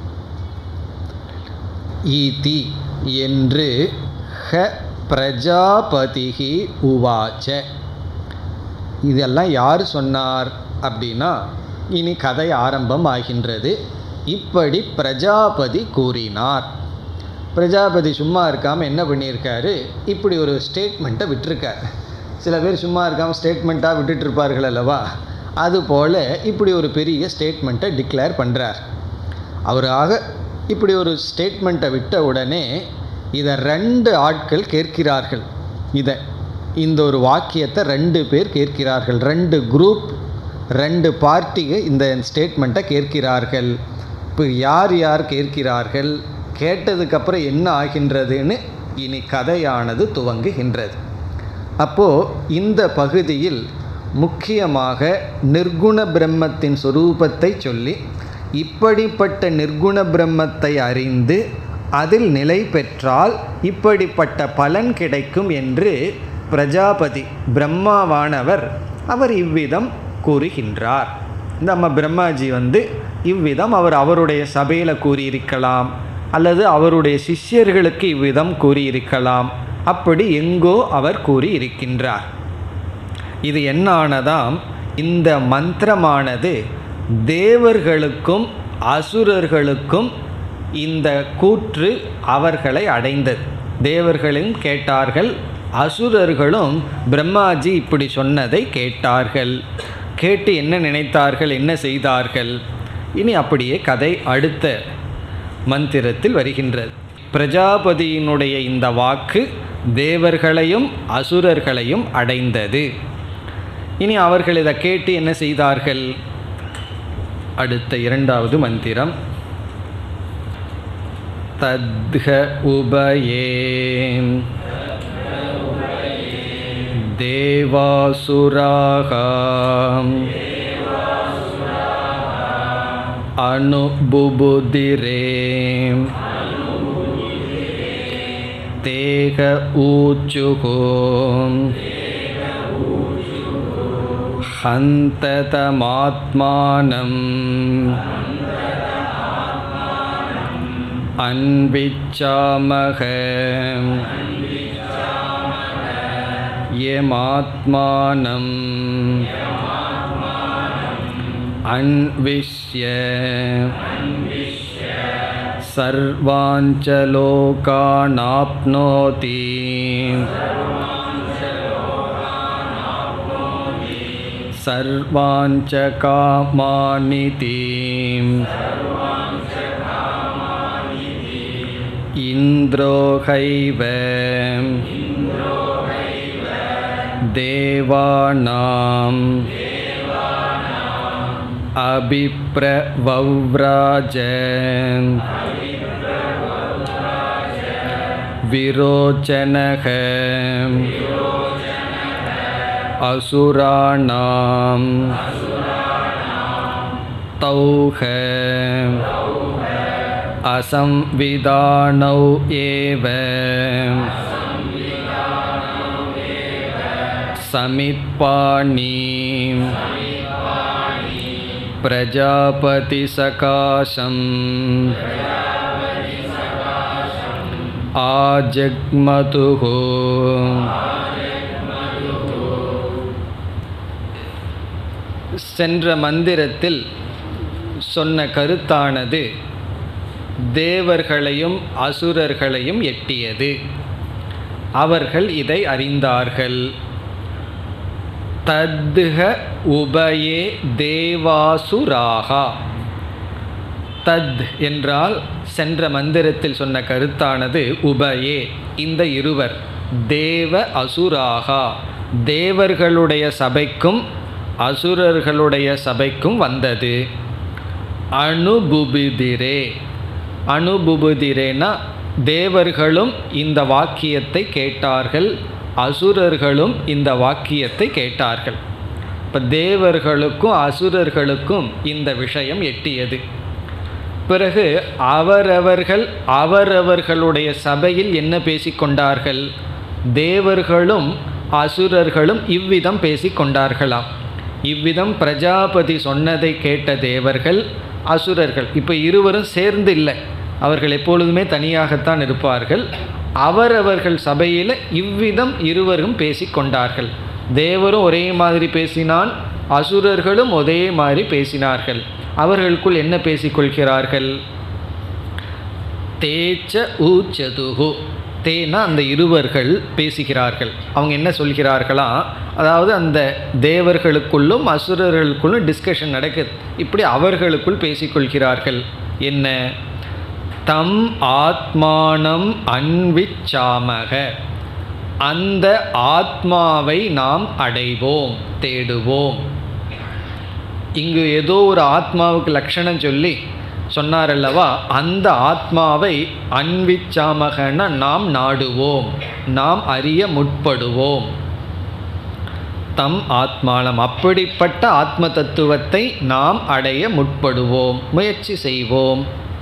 ஈதி என்று ஹ பிரஜாபதிகி உவாச்ச இதெல்லாம் யார் சொன்னார் அப்படின்னா இனி கதை ஆரம்பம் ஆகின்றது இப்படி பிரஜாபதி கூறினார் பிரஜாபதி சும்மா இருக்காமல் என்ன பண்ணியிருக்காரு இப்படி ஒரு ஸ்டேட்மெண்ட்டை விட்டிருக்கார் சில பேர் சும்மா இருக்காமல் ஸ்டேட்மெண்ட்டாக விட்டுட்டு இருப்பார்கள் அல்லவா அதுபோல் இப்படி ஒரு பெரிய ஸ்டேட்மெண்ட்டை டிக்ளேர் பண்ணுறார் அவராக இப்படி ஒரு ஸ்டேட்மெண்ட்டை விட்ட உடனே இதை ரெண்டு ஆட்கள் கேட்கிறார்கள் இதை இந்த ஒரு வாக்கியத்தை ரெண்டு பேர் கேட்கிறார்கள் ரெண்டு குரூப் ரெண்டு பார்ட்டிக இந்த ஸ்டேட்மெண்ட்டை கேட்கிறார்கள் இப்போ யார் யார் கேட்கிறார்கள் கேட்டதுக்கப்புறம் என்ன ஆகின்றதுன்னு இனி கதையானது துவங்குகின்றது அப்போது இந்த பகுதியில் முக்கியமாக நிர்குண பிரம்மத்தின் சொரூபத்தை சொல்லி இப்படிப்பட்ட நிர்குண பிரம்மத்தை அறிந்து அதில் நிலை பெற்றால் இப்படிப்பட்ட பலன் கிடைக்கும் என்று பிரஜாபதி பிரம்மாவானவர் அவர் இவ்விதம் கூறுகின்றார் நம்ம பிரம்மாஜி வந்து இவ்விதம் அவர் அவருடைய சபையில் கூறியிருக்கலாம் அல்லது அவருடைய சிஷ்யர்களுக்கு இவ்விதம் கூறியிருக்கலாம் அப்படி எங்கோ அவர் கூறியிருக்கின்றார் இது என்ன ஆனதாம் இந்த மந்திரமானது தேவர்களுக்கும் அசுரர்களுக்கும் இந்த கூற்று அவர்களை அடைந்தது தேவர்களும் கேட்டார்கள் அசுரர்களும் பிரம்மாஜி இப்படி சொன்னதை கேட்டார்கள் கேட்டு என்ன நினைத்தார்கள் என்ன செய்தார்கள் இனி அப்படியே கதை அடுத்த மந்திரத்தில் வருகின்றது பிரஜாபதியினுடைய இந்த வாக்கு தேவர்களையும் அசுரர்களையும் அடைந்தது இனி அவர்கள் இதை கேட்டு என்ன செய்தார்கள் அடுத்த இரண்டாவது மந்திரம் தத்ஹ உபயே தேவாசுராக அனுபுபுதிரே தேக ஊச்சுகோம் हन्ततमात्मानम् अन्विच्छामः यमात्मानम् अन्विष्य सर्वाञ्च लोकानाप्नोति सर्वाञ्च कामानिति इन्द्रो हैव देवानाम् अभिप्रवव्राज विरोचनः असुराणां तौह असंविधानौ एव समित्पाणि प्रजापतिसकाशम् आजग्मतुः சென்ற மந்திரத்தில் சொன்ன கருத்தானது தேவர்களையும் அசுரர்களையும் எட்டியது அவர்கள் இதை அறிந்தார்கள் தத்ஹ உபயே தேவாசுராகா தத் என்றால் சென்ற மந்திரத்தில் சொன்ன கருத்தானது உபயே இந்த இருவர் தேவ அசுராகா தேவர்களுடைய சபைக்கும் அசுரர்களுடைய சபைக்கும் வந்தது அனுபுபிதிரே அனுபுபுதிரேனா தேவர்களும் இந்த வாக்கியத்தை கேட்டார்கள் அசுரர்களும் இந்த வாக்கியத்தை கேட்டார்கள் இப்போ தேவர்களுக்கும் அசுரர்களுக்கும் இந்த விஷயம் எட்டியது பிறகு அவரவர்கள் அவரவர்களுடைய சபையில் என்ன பேசிக்கொண்டார்கள் தேவர்களும் அசுரர்களும் இவ்விதம் பேசிக்கொண்டார்களாம் இவ்விதம் பிரஜாபதி சொன்னதை கேட்ட தேவர்கள் அசுரர்கள் இப்போ இருவரும் சேர்ந்து இல்லை அவர்கள் எப்பொழுதுமே தனியாகத்தான் இருப்பார்கள் அவரவர்கள் சபையில் இவ்விதம் இருவரும் பேசிக்கொண்டார்கள் தேவரும் ஒரே மாதிரி பேசினான் அசுரர்களும் ஒரே மாதிரி பேசினார்கள் அவர்களுக்குள் என்ன பேசிக்கொள்கிறார்கள் தேச்ச ஊச்சதுகு தேனா அந்த இருவர்கள் பேசுகிறார்கள் அவங்க என்ன சொல்கிறார்களா அதாவது அந்த தேவர்களுக்குள்ளும் அசுரர்களுக்குள்ளும் டிஸ்கஷன் நடக்குது இப்படி அவர்களுக்குள் பேசிக்கொள்கிறார்கள் என்ன தம் ஆத்மானம் அன்விச்சாமக அந்த ஆத்மாவை நாம் அடைவோம் தேடுவோம் இங்கு ஏதோ ஒரு ஆத்மாவுக்கு லட்சணம் சொல்லி சொன்னார் அல்லவா அந்த ஆத்மாவை அன்விச்சாமகன நாம் நாடுவோம் நாம் அறிய முற்படுவோம் தம் ஆத்மானம் அப்படிப்பட்ட ஆத்ம தத்துவத்தை நாம் அடைய முற்படுவோம் முயற்சி செய்வோம்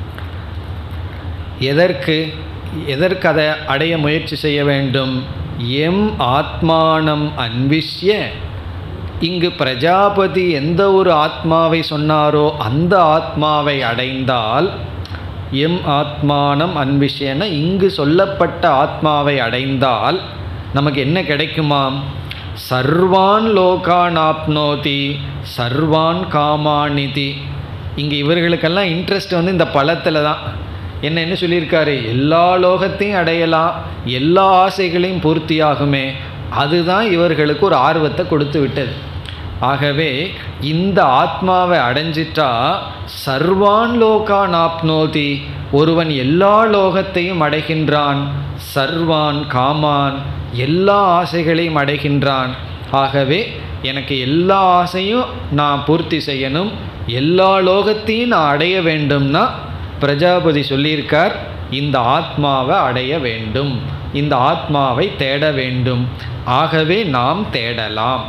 எதற்கு எதற்கு அதை அடைய முயற்சி செய்ய வேண்டும் எம் ஆத்மானம் அன்விஷ்ய இங்கு பிரஜாபதி எந்த ஒரு ஆத்மாவை சொன்னாரோ அந்த ஆத்மாவை அடைந்தால் எம் ஆத்மானம் அன்விஷயன இங்கு சொல்லப்பட்ட ஆத்மாவை அடைந்தால் நமக்கு என்ன கிடைக்குமாம் சர்வான் லோகான் ஆப்னோதி சர்வான் காமானிதி இங்கே இவர்களுக்கெல்லாம் இன்ட்ரெஸ்ட் வந்து இந்த பழத்தில் தான் என்ன என்ன சொல்லியிருக்காரு எல்லா லோகத்தையும் அடையலாம் எல்லா ஆசைகளையும் பூர்த்தியாகுமே அதுதான் இவர்களுக்கு ஒரு ஆர்வத்தை கொடுத்து விட்டது ஆகவே இந்த ஆத்மாவை அடைஞ்சிட்டா சர்வான் லோகான் ஆப்னோதி ஒருவன் எல்லா லோகத்தையும் அடைகின்றான் சர்வான் காமான் எல்லா ஆசைகளையும் அடைகின்றான் ஆகவே எனக்கு எல்லா ஆசையும் நான் பூர்த்தி செய்யணும் எல்லா லோகத்தையும் நான் அடைய வேண்டும்னா பிரஜாபதி சொல்லியிருக்கார் இந்த ஆத்மாவை அடைய வேண்டும் இந்த ஆத்மாவை தேட வேண்டும் ஆகவே நாம் தேடலாம்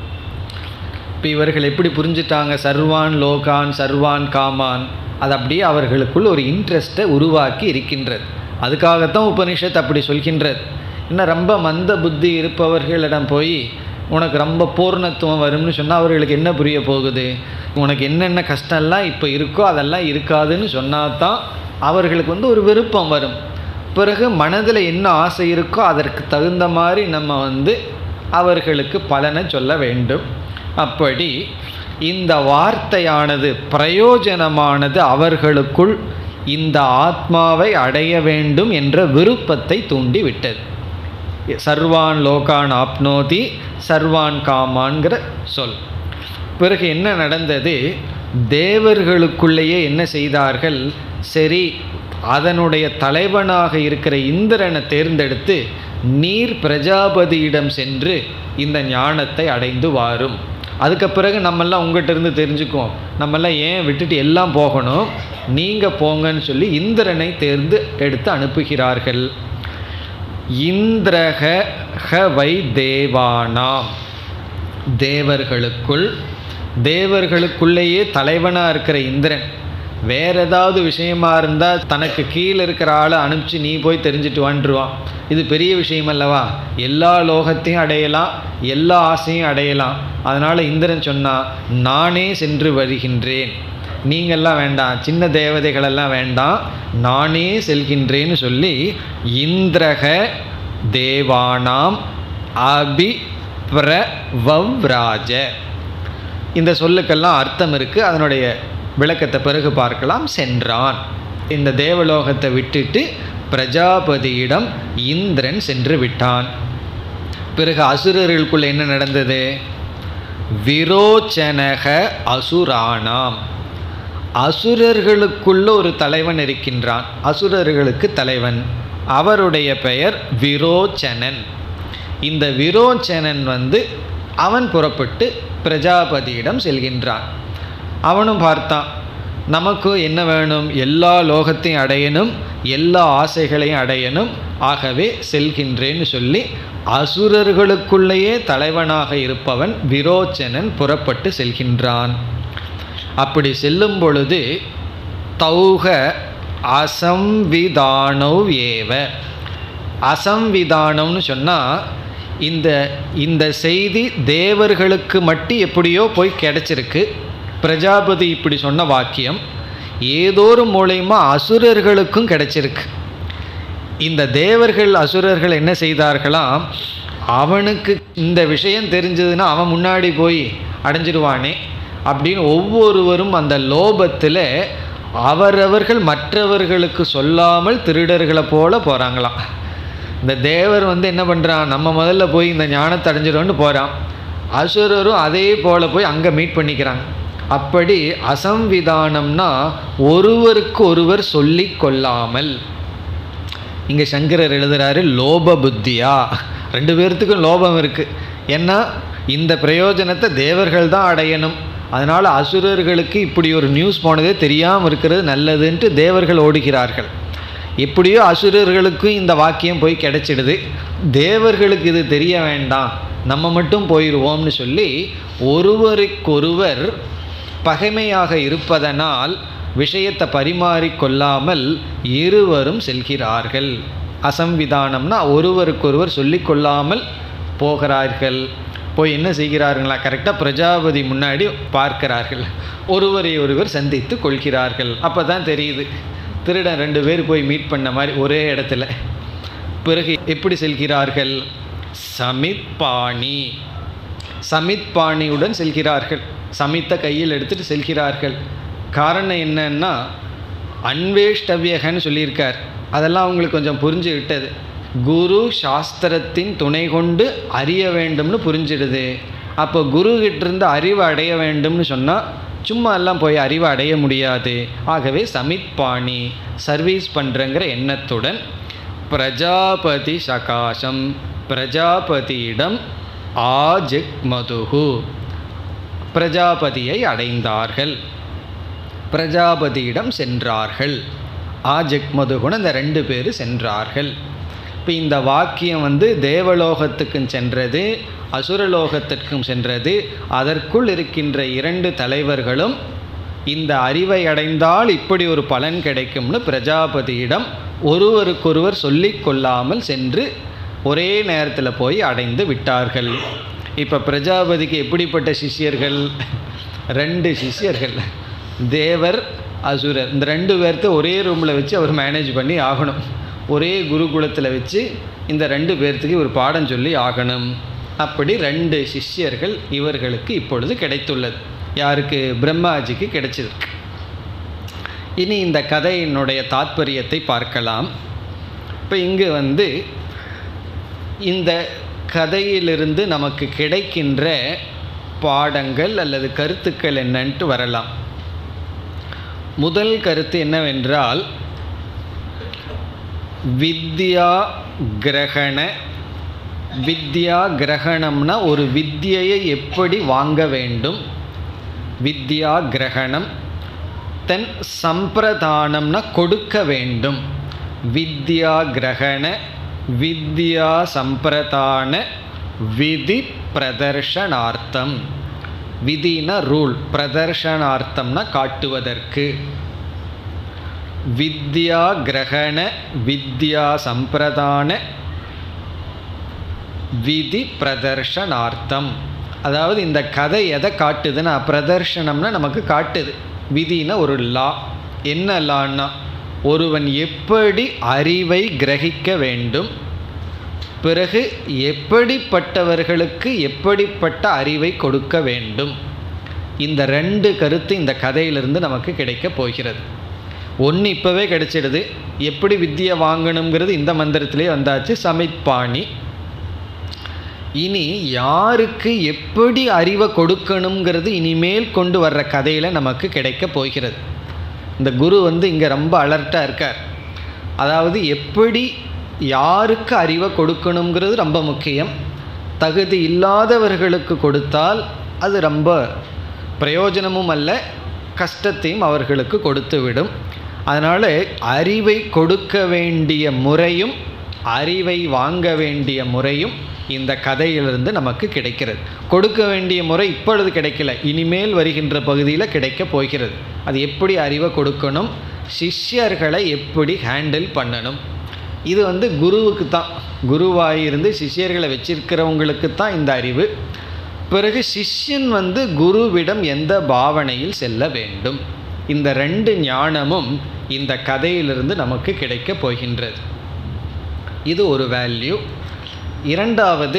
இப்போ இவர்கள் எப்படி புரிஞ்சுட்டாங்க சர்வான் லோகான் சர்வான் காமான் அது அப்படியே அவர்களுக்குள் ஒரு இன்ட்ரெஸ்ட்டை உருவாக்கி இருக்கின்றது அதுக்காகத்தான் உபனிஷத் அப்படி சொல்கின்றது இன்னும் ரொம்ப மந்த புத்தி இருப்பவர்களிடம் போய் உனக்கு ரொம்ப பூர்ணத்துவம் வரும்னு சொன்னால் அவர்களுக்கு என்ன புரிய போகுது உனக்கு என்னென்ன கஷ்டம்லாம் இப்போ இருக்கோ அதெல்லாம் இருக்காதுன்னு சொன்னால் தான் அவர்களுக்கு வந்து ஒரு விருப்பம் வரும் பிறகு மனதில் என்ன ஆசை இருக்கோ அதற்கு தகுந்த மாதிரி நம்ம வந்து அவர்களுக்கு பலனை சொல்ல வேண்டும் அப்படி இந்த வார்த்தையானது பிரயோஜனமானது அவர்களுக்குள் இந்த ஆத்மாவை அடைய வேண்டும் என்ற விருப்பத்தை தூண்டிவிட்டது சர்வான் லோகான் ஆப்னோதி சர்வான் காமான்கிற சொல் பிறகு என்ன நடந்தது தேவர்களுக்குள்ளேயே என்ன செய்தார்கள் சரி அதனுடைய தலைவனாக இருக்கிற இந்திரனை தேர்ந்தெடுத்து நீர் பிரஜாபதியிடம் சென்று இந்த ஞானத்தை அடைந்து வாரும் அதுக்கு பிறகு நம்மெல்லாம் உங்கள்கிட்ட இருந்து தெரிஞ்சுக்குவோம் நம்மெல்லாம் ஏன் விட்டுட்டு எல்லாம் போகணும் நீங்கள் போங்கன்னு சொல்லி இந்திரனை தேர்ந்து எடுத்து அனுப்புகிறார்கள் இந்திரக ஹ வை தேவானாம் தேவர்களுக்குள் தேவர்களுக்குள்ளேயே தலைவனாக இருக்கிற இந்திரன் வேற ஏதாவது விஷயமா இருந்தால் தனக்கு கீழே இருக்கிற ஆளை அனுப்பிச்சு நீ போய் தெரிஞ்சுட்டு வந்துருவான் இது பெரிய விஷயம் அல்லவா எல்லா லோகத்தையும் அடையலாம் எல்லா ஆசையும் அடையலாம் அதனால் இந்திரன் சொன்னால் நானே சென்று வருகின்றேன் நீங்கள்லாம் வேண்டாம் சின்ன தேவதைகளெல்லாம் வேண்டாம் நானே செல்கின்றேன்னு சொல்லி இந்திரக தேவானாம் அபி பிரவவ்ராஜ இந்த சொல்லுக்கெல்லாம் அர்த்தம் இருக்குது அதனுடைய விளக்கத்தை பிறகு பார்க்கலாம் சென்றான் இந்த தேவலோகத்தை விட்டுட்டு பிரஜாபதியிடம் இந்திரன் சென்று விட்டான் பிறகு அசுரர்களுக்குள்ள என்ன நடந்தது விரோச்சனக அசுரானாம் அசுரர்களுக்குள்ள ஒரு தலைவன் இருக்கின்றான் அசுரர்களுக்கு தலைவன் அவருடைய பெயர் விரோச்சனன் இந்த விரோச்சனன் வந்து அவன் புறப்பட்டு பிரஜாபதியிடம் செல்கின்றான் அவனும் பார்த்தான் நமக்கு என்ன வேணும் எல்லா லோகத்தையும் அடையணும் எல்லா ஆசைகளையும் அடையணும் ஆகவே செல்கின்றேன்னு சொல்லி அசுரர்களுக்குள்ளேயே தலைவனாக இருப்பவன் விரோச்சனன் புறப்பட்டு செல்கின்றான் அப்படி செல்லும் பொழுது தௌக அசம்விதானவ் ஏவ அசம்விதானம்னு சொன்னால் இந்த இந்த செய்தி தேவர்களுக்கு மட்டும் எப்படியோ போய் கிடைச்சிருக்கு பிரஜாபதி இப்படி சொன்ன வாக்கியம் ஏதோ ஒரு மூலயமா அசுரர்களுக்கும் கிடைச்சிருக்கு இந்த தேவர்கள் அசுரர்கள் என்ன செய்தார்களாம் அவனுக்கு இந்த விஷயம் தெரிஞ்சதுன்னா அவன் முன்னாடி போய் அடைஞ்சிருவானே அப்படின்னு ஒவ்வொருவரும் அந்த லோபத்தில் அவரவர்கள் மற்றவர்களுக்கு சொல்லாமல் திருடர்களை போல போகிறாங்களாம் இந்த தேவர் வந்து என்ன பண்ணுறான் நம்ம முதல்ல போய் இந்த ஞானத்தை அடைஞ்சிடும்னு போகிறான் அசுரரும் அதே போல் போய் அங்கே மீட் பண்ணிக்கிறாங்க அப்படி அசம்விதானம்னா ஒருவருக்கு ஒருவர் சொல்லி கொள்ளாமல் இங்கே சங்கரர் எழுதுகிறாரு லோப புத்தியா ரெண்டு பேர்த்துக்கும் லோபம் இருக்குது ஏன்னா இந்த பிரயோஜனத்தை தேவர்கள் தான் அடையணும் அதனால் அசுரர்களுக்கு இப்படி ஒரு நியூஸ் போனதே தெரியாமல் இருக்கிறது நல்லதுன்ட்டு தேவர்கள் ஓடுகிறார்கள் எப்படியோ அசுரர்களுக்கும் இந்த வாக்கியம் போய் கிடைச்சிடுது தேவர்களுக்கு இது தெரிய வேண்டாம் நம்ம மட்டும் போயிடுவோம்னு சொல்லி ஒருவருக்கொருவர் பகைமையாக இருப்பதனால் விஷயத்தை பரிமாறிக்கொள்ளாமல் இருவரும் செல்கிறார்கள் அசம்விதானம்னா ஒருவருக்கொருவர் சொல்லிக்கொள்ளாமல் போகிறார்கள் போய் என்ன செய்கிறார்களா கரெக்டாக பிரஜாபதி முன்னாடி பார்க்கிறார்கள் ஒருவரை ஒருவர் சந்தித்து கொள்கிறார்கள் அப்போ தான் தெரியுது திருடன் ரெண்டு பேர் போய் மீட் பண்ண மாதிரி ஒரே இடத்துல பிறகு எப்படி செல்கிறார்கள் சமித்பாணி சமித்பாணியுடன் செல்கிறார்கள் சமித்த கையில் எடுத்துட்டு செல்கிறார்கள் காரணம் என்னன்னா அன்வேஷ்டவியகன்னு சொல்லியிருக்கார் அதெல்லாம் அவங்களுக்கு கொஞ்சம் புரிஞ்சு விட்டது குரு சாஸ்திரத்தின் துணை கொண்டு அறிய வேண்டும்னு புரிஞ்சிடுது அப்போ குரு கிட்டேருந்து அறிவை அடைய வேண்டும்னு சொன்னால் சும்மா எல்லாம் போய் அறிவை அடைய முடியாது ஆகவே சமித்பாணி சர்வீஸ் பண்ணுறங்கிற எண்ணத்துடன் பிரஜாபதி சகாசம் பிரஜாபதியிடம் ஆஜெக் மதுகு பிரஜாபதியை அடைந்தார்கள் பிரஜாபதியிடம் சென்றார்கள் ஆஜெக் மதுகுண இந்த ரெண்டு பேர் சென்றார்கள் இப்போ இந்த வாக்கியம் வந்து தேவலோகத்துக்கும் சென்றது அசுரலோகத்திற்கும் சென்றது அதற்குள் இருக்கின்ற இரண்டு தலைவர்களும் இந்த அறிவை அடைந்தால் இப்படி ஒரு பலன் கிடைக்கும்னு பிரஜாபதியிடம் ஒருவருக்கொருவர் சொல்லிக் கொள்ளாமல் சென்று ஒரே நேரத்தில் போய் அடைந்து விட்டார்கள் இப்போ பிரஜாபதிக்கு எப்படிப்பட்ட சிஷ்யர்கள் ரெண்டு சிஷ்யர்கள் தேவர் அசுரர் இந்த ரெண்டு பேர்த்த ஒரே ரூமில் வச்சு அவர் மேனேஜ் பண்ணி ஆகணும் ஒரே குருகுலத்தில் வச்சு இந்த ரெண்டு பேர்த்துக்கு ஒரு பாடம் சொல்லி ஆகணும் அப்படி ரெண்டு சிஷ்யர்கள் இவர்களுக்கு இப்பொழுது கிடைத்துள்ளது யாருக்கு பிரம்மாஜிக்கு கிடைச்சிருக்கு இனி இந்த கதையினுடைய தாத்பரியத்தை பார்க்கலாம் இப்போ இங்கு வந்து இந்த கதையிலிருந்து நமக்கு கிடைக்கின்ற பாடங்கள் அல்லது கருத்துக்கள் என்னன்ட்டு வரலாம் முதல் கருத்து என்னவென்றால் வித்யா கிரகண வித்யா கிரகணம்னா ஒரு வித்தியை எப்படி வாங்க வேண்டும் வித்யா கிரகணம் தென் சம்பிரதானம்னா கொடுக்க வேண்டும் வித்யா கிரகண வித்யா சம்பிரதான விதி பிரதர்ஷனார்த்தம் விதினா ரூல் பிரதர்ஷனார்த்தம்னா காட்டுவதற்கு வித்யா கிரகண வித்யா சம்பிரதான விதி பிரதர்ஷனார்த்தம் அதாவது இந்த கதை எதை காட்டுதுன்னா பிரதர்ஷனம்னா நமக்கு காட்டுது விதினா ஒரு லா என்ன லான்னா ஒருவன் எப்படி அறிவை கிரகிக்க வேண்டும் பிறகு எப்படிப்பட்டவர்களுக்கு எப்படிப்பட்ட அறிவை கொடுக்க வேண்டும் இந்த ரெண்டு கருத்து இந்த கதையிலிருந்து நமக்கு கிடைக்கப் போகிறது ஒன்று இப்போவே கிடைச்சிடுது எப்படி வித்தியை வாங்கணுங்கிறது இந்த மந்திரத்திலே வந்தாச்சு சமித்பாணி இனி யாருக்கு எப்படி அறிவை கொடுக்கணுங்கிறது இனிமேல் கொண்டு வர்ற கதையில் நமக்கு கிடைக்க போகிறது இந்த குரு வந்து இங்கே ரொம்ப அலர்ட்டாக இருக்கார் அதாவது எப்படி யாருக்கு அறிவை கொடுக்கணுங்கிறது ரொம்ப முக்கியம் தகுதி இல்லாதவர்களுக்கு கொடுத்தால் அது ரொம்ப பிரயோஜனமும் அல்ல கஷ்டத்தையும் அவர்களுக்கு கொடுத்து விடும் அதனால் அறிவை கொடுக்க வேண்டிய முறையும் அறிவை வாங்க வேண்டிய முறையும் இந்த கதையிலிருந்து நமக்கு கிடைக்கிறது கொடுக்க வேண்டிய முறை இப்பொழுது கிடைக்கல இனிமேல் வருகின்ற பகுதியில் கிடைக்க போகிறது அது எப்படி அறிவை கொடுக்கணும் சிஷ்யர்களை எப்படி ஹேண்டில் பண்ணணும் இது வந்து குருவுக்கு தான் குருவாயிருந்து சிஷ்யர்களை வச்சிருக்கிறவங்களுக்கு தான் இந்த அறிவு பிறகு சிஷ்யன் வந்து குருவிடம் எந்த பாவனையில் செல்ல வேண்டும் இந்த ரெண்டு ஞானமும் இந்த கதையிலிருந்து நமக்கு கிடைக்கப் போகின்றது இது ஒரு வேல்யூ இரண்டாவது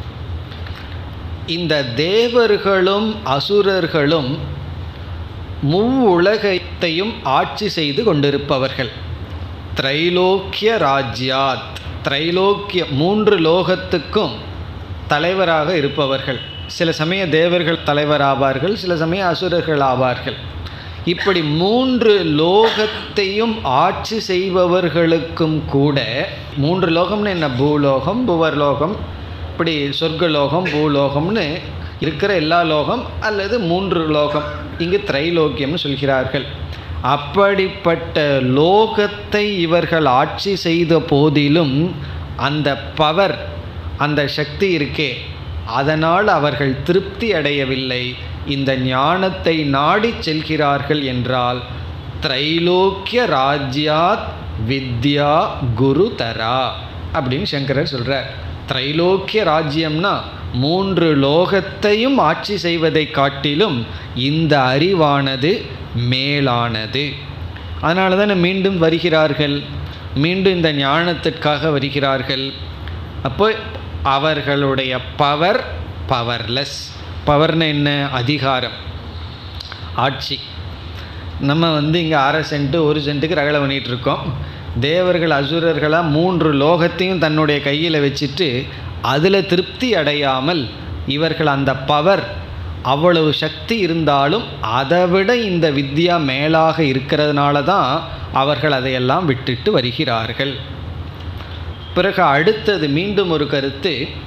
இந்த தேவர்களும் அசுரர்களும் மூவுலகத்தையும் ஆட்சி செய்து கொண்டிருப்பவர்கள் திரைலோக்கிய ராஜ்யாத் திரைலோக்கிய மூன்று லோகத்துக்கும் தலைவராக இருப்பவர்கள் சில சமய தேவர்கள் தலைவராவார்கள் சில சமயம் அசுரர்கள் ஆவார்கள் இப்படி மூன்று லோகத்தையும் ஆட்சி செய்பவர்களுக்கும் கூட மூன்று லோகம்னு என்ன பூலோகம் புவர்லோகம் இப்படி சொர்க்கலோகம் பூலோகம்னு இருக்கிற எல்லா லோகம் அல்லது மூன்று லோகம் இங்கு திரைலோக்கியம்னு சொல்கிறார்கள் அப்படிப்பட்ட லோகத்தை இவர்கள் ஆட்சி செய்த போதிலும் அந்த பவர் அந்த சக்தி இருக்கே அதனால் அவர்கள் திருப்தி அடையவில்லை இந்த ஞானத்தை நாடி செல்கிறார்கள் என்றால் திரைலோக்கிய ராஜ்யாத் வித்யா குரு தரா அப்படின்னு சங்கரர் சொல்கிறார் திரைலோக்கிய ராஜ்யம்னா மூன்று லோகத்தையும் ஆட்சி செய்வதை காட்டிலும் இந்த அறிவானது மேலானது அதனால தானே மீண்டும் வருகிறார்கள் மீண்டும் இந்த ஞானத்திற்காக வருகிறார்கள் அப்போ அவர்களுடைய பவர் பவர்லெஸ் பவர்னு என்ன அதிகாரம் ஆட்சி நம்ம வந்து இங்கே அரை சென்ட்டு ஒரு சென்ட்டுக்கு ரகலை பண்ணிகிட்டு இருக்கோம் தேவர்கள் அசுரர்களாக மூன்று லோகத்தையும் தன்னுடைய கையில் வச்சுட்டு அதில் திருப்தி அடையாமல் இவர்கள் அந்த பவர் அவ்வளவு சக்தி இருந்தாலும் அதை விட இந்த வித்யா மேலாக இருக்கிறதுனால தான் அவர்கள் அதையெல்லாம் விட்டுட்டு வருகிறார்கள் பிறகு அடுத்தது மீண்டும் ஒரு கருத்து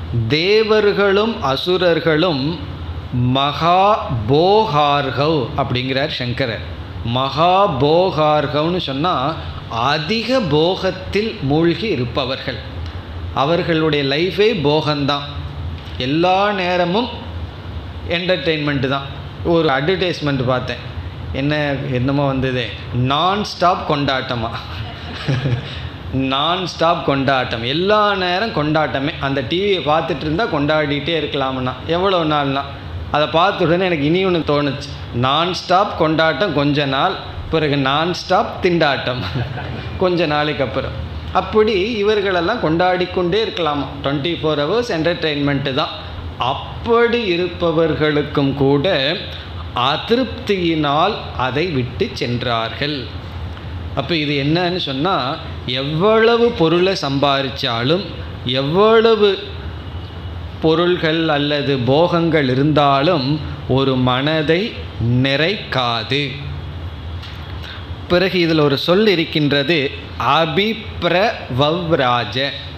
தேவர்களும் அசுரர்களும் மகா போகார்கவ் அப்படிங்கிறார் சங்கரர் மகா போகார்கவ்னு சொன்னால் அதிக போகத்தில் மூழ்கி இருப்பவர்கள் அவர்களுடைய லைஃபே போகம்தான் எல்லா நேரமும் என்டர்டெயின்மெண்ட்டு தான் ஒரு அட்வர்டைஸ்மெண்ட் பார்த்தேன் என்ன என்னமோ வந்தது நான் ஸ்டாப் கொண்டாட்டமா நான் ஸ்டாப் கொண்டாட்டம் எல்லா நேரம் கொண்டாட்டமே அந்த டிவியை பார்த்துட்டு இருந்தால் கொண்டாடிட்டே இருக்கலாம்னா எவ்வளோ நாள்னா அதை பார்த்த உடனே எனக்கு இனி ஒன்று தோணுச்சு நான் ஸ்டாப் கொண்டாட்டம் கொஞ்ச நாள் பிறகு நான் ஸ்டாப் திண்டாட்டம் கொஞ்ச நாளைக்கு அப்புறம் அப்படி இவர்களெல்லாம் கொண்டாடி கொண்டே இருக்கலாமா டுவெண்ட்டி ஃபோர் ஹவர்ஸ் என்டர்டெயின்மெண்ட்டு தான் அப்படி இருப்பவர்களுக்கும் கூட அதிருப்தியினால் அதை விட்டு சென்றார்கள் அப்போ இது என்னன்னு சொன்னால் எவ்வளவு பொருளை சம்பாதிச்சாலும் எவ்வளவு பொருள்கள் அல்லது போகங்கள் இருந்தாலும் ஒரு மனதை நிறைக்காது பிறகு இதில் ஒரு சொல் இருக்கின்றது அபிப்ரவவ்ராஜ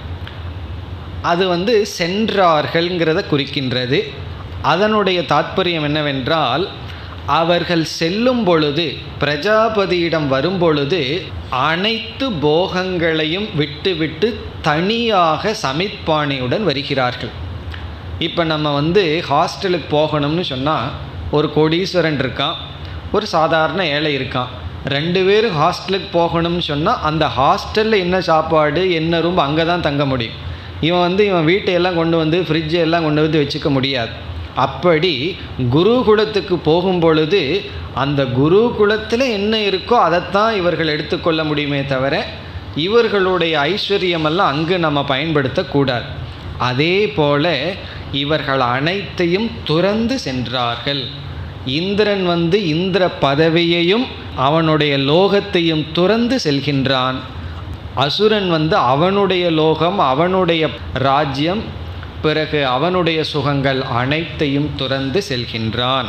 அது வந்து சென்றார்கள்ங்கிறத குறிக்கின்றது அதனுடைய தாற்பயம் என்னவென்றால் அவர்கள் செல்லும் பொழுது பிரஜாபதியிடம் வரும்பொழுது அனைத்து போகங்களையும் விட்டுவிட்டு தனியாக சமித்பாணியுடன் வருகிறார்கள் இப்போ நம்ம வந்து ஹாஸ்டலுக்கு போகணும்னு சொன்னால் ஒரு கோடீஸ்வரன் இருக்கான் ஒரு சாதாரண ஏழை இருக்கான் ரெண்டு பேரும் ஹாஸ்டலுக்கு போகணும்னு சொன்னால் அந்த ஹாஸ்டலில் என்ன சாப்பாடு என்ன ரூம் அங்கே தான் தங்க முடியும் இவன் வந்து இவன் வீட்டையெல்லாம் கொண்டு வந்து ஃப்ரிட்ஜ் எல்லாம் கொண்டு வந்து வச்சுக்க முடியாது அப்படி குருகுலத்துக்கு போகும் பொழுது அந்த குருகுலத்தில் என்ன இருக்கோ அதைத்தான் இவர்கள் எடுத்துக்கொள்ள முடியுமே தவிர இவர்களுடைய ஐஸ்வர்யமெல்லாம் அங்கு நம்ம பயன்படுத்தக்கூடாது அதே போல இவர்கள் அனைத்தையும் துறந்து சென்றார்கள் இந்திரன் வந்து இந்திர பதவியையும் அவனுடைய லோகத்தையும் துறந்து செல்கின்றான் அசுரன் வந்து அவனுடைய லோகம் அவனுடைய ராஜ்யம் பிறகு அவனுடைய சுகங்கள் அனைத்தையும் துறந்து செல்கின்றான்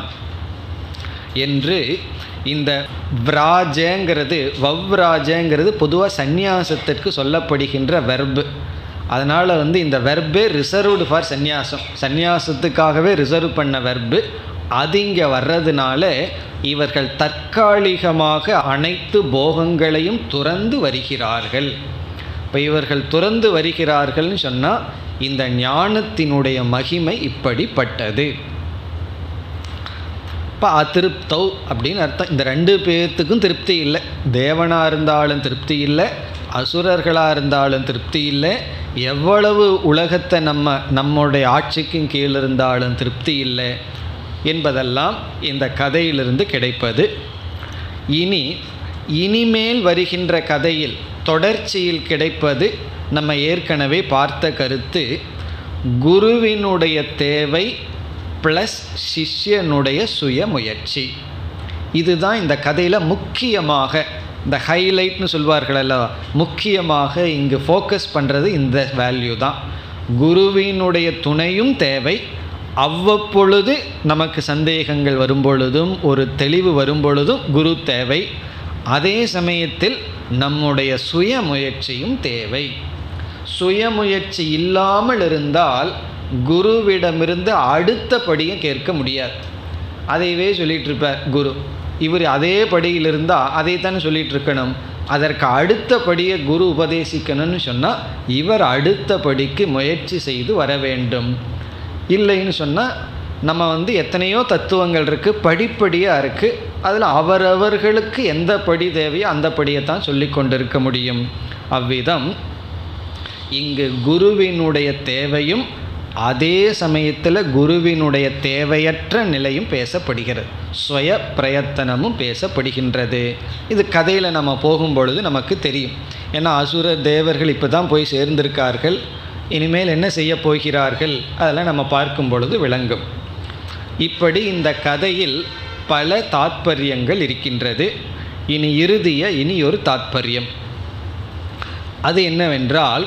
என்று இந்த விராஜங்கிறது வவ்ராஜங்கிறது பொதுவாக சந்நியாசத்திற்கு சொல்லப்படுகின்ற வெர்பு அதனால் வந்து இந்த வெர்பே ரிசர்வ்டு ஃபார் சந்நியாசம் சந்நியாசத்துக்காகவே ரிசர்வ் பண்ண வெர்பு அது இங்கே வர்றதுனால இவர்கள் தற்காலிகமாக அனைத்து போகங்களையும் துறந்து வருகிறார்கள் இப்போ இவர்கள் துறந்து வருகிறார்கள்னு சொன்னால் இந்த ஞானத்தினுடைய மகிமை இப்படிப்பட்டது இப்போ அதிருப்தௌ அப்படின்னு அர்த்தம் இந்த ரெண்டு பேர்த்துக்கும் திருப்தி இல்லை தேவனாக இருந்தாலும் திருப்தி இல்லை அசுரர்களாக இருந்தாலும் திருப்தி இல்லை எவ்வளவு உலகத்தை நம்ம நம்முடைய ஆட்சிக்கும் கீழ் இருந்தாலும் திருப்தி இல்லை என்பதெல்லாம் இந்த கதையிலிருந்து கிடைப்பது இனி இனிமேல் வருகின்ற கதையில் தொடர்ச்சியில் கிடைப்பது நம்ம ஏற்கனவே பார்த்த கருத்து குருவினுடைய தேவை ப்ளஸ் சிஷ்யனுடைய சுயமுயற்சி இதுதான் இந்த கதையில் முக்கியமாக இந்த ஹைலைட்னு சொல்வார்கள் அல்லவா முக்கியமாக இங்கு ஃபோக்கஸ் பண்ணுறது இந்த வேல்யூ தான் குருவினுடைய துணையும் தேவை அவ்வப்பொழுது நமக்கு சந்தேகங்கள் வரும்பொழுதும் ஒரு தெளிவு வரும்பொழுதும் குரு தேவை அதே சமயத்தில் நம்முடைய சுயமுயற்சியும் தேவை சுயமுயற்சி இல்லாமல் இருந்தால் குருவிடமிருந்து அடுத்தபடியும் கேட்க முடியாது அதையவே சொல்லிகிட்டு இருப்பார் குரு இவர் அதே படியில் இருந்தால் அதை தானே சொல்லிகிட்டு இருக்கணும் அதற்கு அடுத்தபடியை குரு உபதேசிக்கணும்னு சொன்னால் இவர் அடுத்தபடிக்கு முயற்சி செய்து வர வேண்டும் இல்லைன்னு சொன்னால் நம்ம வந்து எத்தனையோ தத்துவங்கள் இருக்குது படிப்படியாக இருக்குது அதில் அவரவர்களுக்கு எந்த படி தேவையோ அந்த படியை தான் சொல்லி கொண்டிருக்க முடியும் அவ்விதம் இங்கு குருவினுடைய தேவையும் அதே சமயத்தில் குருவினுடைய தேவையற்ற நிலையும் பேசப்படுகிறது சுய பிரயத்தனமும் பேசப்படுகின்றது இது கதையில் நம்ம போகும்பொழுது நமக்கு தெரியும் ஏன்னா அசுர தேவர்கள் இப்போ தான் போய் சேர்ந்திருக்கார்கள் இனிமேல் என்ன செய்ய போகிறார்கள் அதெல்லாம் நம்ம பார்க்கும் பொழுது விளங்கும் இப்படி இந்த கதையில் பல தாத்பரியங்கள் இருக்கின்றது இனி இறுதிய இனி ஒரு தாத்பரியம் அது என்னவென்றால்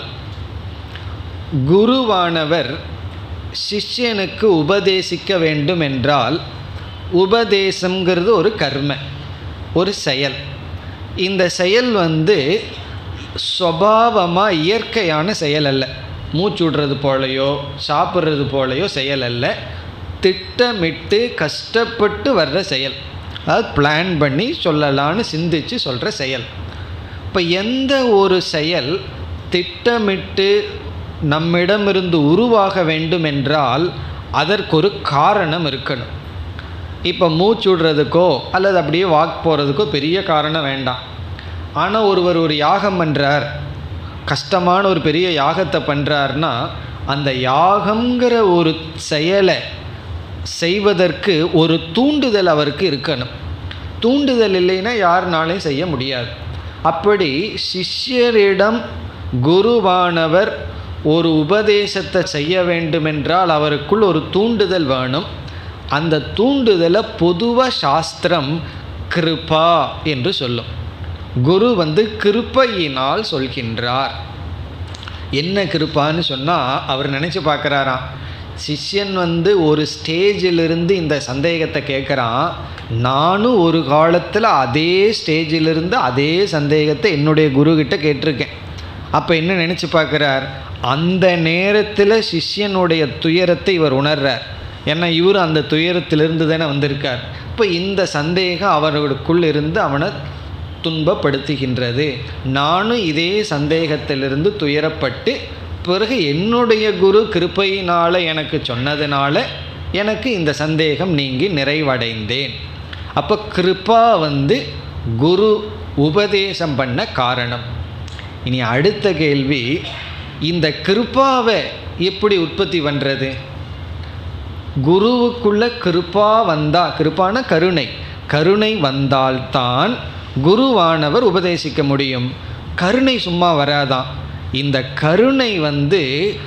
குருவானவர் சிஷ்யனுக்கு உபதேசிக்க வேண்டும் என்றால் உபதேசங்கிறது ஒரு கர்ம ஒரு செயல் இந்த செயல் வந்து சுவாவமாக இயற்கையான செயல் அல்ல மூச்சு விடுறது போலையோ சாப்பிட்றது போலையோ செயல் அல்ல திட்டமிட்டு கஷ்டப்பட்டு வர்ற செயல் அதாவது பிளான் பண்ணி சொல்லலான்னு சிந்திச்சு சொல்கிற செயல் இப்போ எந்த ஒரு செயல் திட்டமிட்டு நம்மிடமிருந்து உருவாக வேண்டும் என்றால் அதற்கு ஒரு காரணம் இருக்கணும் இப்போ மூச்சு விடுறதுக்கோ அல்லது அப்படியே வாக் போகிறதுக்கோ பெரிய காரணம் வேண்டாம் ஆனால் ஒருவர் ஒரு யாகம் பண்ணுறார் கஷ்டமான ஒரு பெரிய யாகத்தை பண்ணுறாருன்னா அந்த யாகங்கிற ஒரு செயலை செய்வதற்கு ஒரு தூண்டுதல் அவருக்கு இருக்கணும் தூண்டுதல் இல்லைன்னா யாருனாலையும் செய்ய முடியாது அப்படி சிஷ்யரிடம் குருவானவர் ஒரு உபதேசத்தை செய்ய வேண்டுமென்றால் அவருக்குள் ஒரு தூண்டுதல் வேணும் அந்த தூண்டுதலை பொதுவாக சாஸ்திரம் கிருபா என்று சொல்லும் குரு வந்து கிருப்பையினால் சொல்கின்றார் என்ன கிருப்பான்னு சொன்னால் அவர் நினச்சி பார்க்குறாராம் சிஷ்யன் வந்து ஒரு ஸ்டேஜிலிருந்து இந்த சந்தேகத்தை கேட்குறான் நானும் ஒரு காலத்தில் அதே ஸ்டேஜிலிருந்து அதே சந்தேகத்தை என்னுடைய குருக்கிட்ட கேட்டிருக்கேன் அப்போ என்ன நினச்சி பார்க்குறார் அந்த நேரத்தில் சிஷ்யனுடைய துயரத்தை இவர் உணர்றார் ஏன்னா இவர் அந்த துயரத்திலிருந்து தானே வந்திருக்கார் இப்போ இந்த சந்தேகம் அவர்களுக்குள் இருந்து அவனை துன்பப்படுத்துகின்றது நானும் இதே சந்தேகத்திலிருந்து துயரப்பட்டு பிறகு என்னுடைய குரு கிருப்பையினால் எனக்கு சொன்னதுனால எனக்கு இந்த சந்தேகம் நீங்கி நிறைவடைந்தேன் அப்போ கிருப்பா வந்து குரு உபதேசம் பண்ண காரணம் இனி அடுத்த கேள்வி இந்த கிருப்பாவை எப்படி உற்பத்தி பண்ணுறது குருவுக்குள்ள கிருப்பா வந்தா கிருப்பான கருணை கருணை வந்தால்தான் குருவானவர் உபதேசிக்க முடியும் கருணை சும்மா வராதான் இந்த கருணை வந்து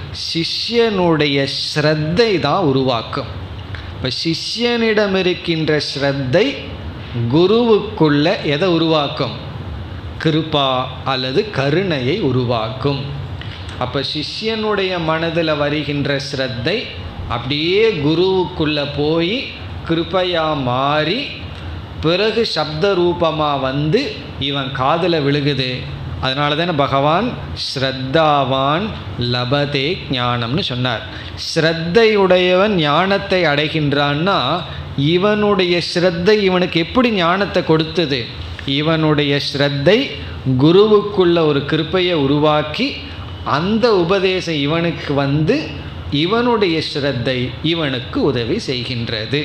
சிஷ்யனுடைய ஸ்ரத்தை தான் உருவாக்கும் இப்போ சிஷ்யனிடம் இருக்கின்ற ஸ்ரத்தை குருவுக்குள்ள எதை உருவாக்கும் கிருபா அல்லது கருணையை உருவாக்கும் அப்போ சிஷ்யனுடைய மனதில் வருகின்ற ஸ்ரத்தை அப்படியே குருவுக்குள்ளே போய் கிருப்பையாக மாறி பிறகு சப்த ரூபமாக வந்து இவன் காதில் விழுகுது அதனால தானே பகவான் ஸ்ரத்தாவான் லபதே ஞானம்னு சொன்னார் ஸ்ரத்தையுடையவன் ஞானத்தை அடைகின்றான்னா இவனுடைய ஸ்ரத்தை இவனுக்கு எப்படி ஞானத்தை கொடுத்தது இவனுடைய ஸ்ரத்தை குருவுக்குள்ள ஒரு கிருப்பையை உருவாக்கி அந்த உபதேசம் இவனுக்கு வந்து இவனுடைய ஸ்ரத்தை இவனுக்கு உதவி செய்கின்றது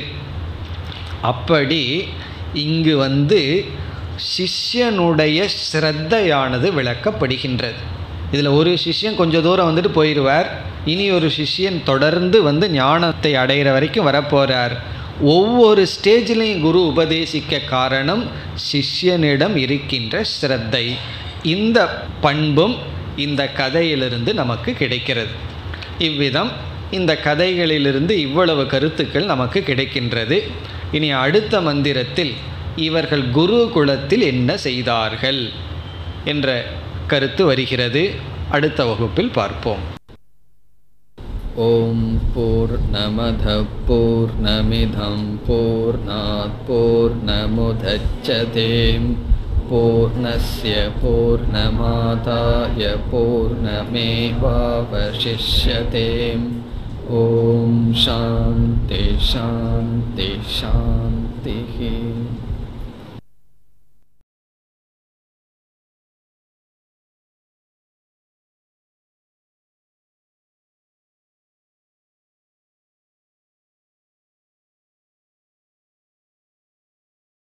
அப்படி இங்கு வந்து சிஷ்யனுடைய ஸ்ரத்தையானது விளக்கப்படுகின்றது இதில் ஒரு சிஷ்யன் கொஞ்சம் தூரம் வந்துட்டு போயிடுவார் இனி ஒரு சிஷ்யன் தொடர்ந்து வந்து ஞானத்தை அடைகிற வரைக்கும் வரப்போகிறார் ஒவ்வொரு ஸ்டேஜிலையும் குரு உபதேசிக்க காரணம் சிஷ்யனிடம் இருக்கின்ற ஸ்ரத்தை இந்த பண்பும் இந்த கதையிலிருந்து நமக்கு கிடைக்கிறது இவ்விதம் இந்த கதைகளிலிருந்து இவ்வளவு கருத்துக்கள் நமக்கு கிடைக்கின்றது இனி அடுத்த மந்திரத்தில் இவர்கள் குரு குலத்தில் என்ன செய்தார்கள் என்ற கருத்து வருகிறது அடுத்த வகுப்பில் பார்ப்போம் ॐ पूर्णमधः पूर्णमिधं पूर्णात् पूर्णमुदच्छते पूर्णस्य पूर्णमादाय पूर्णमेवावशिष्यते ॐ शान्ति शान्ति शान्तिः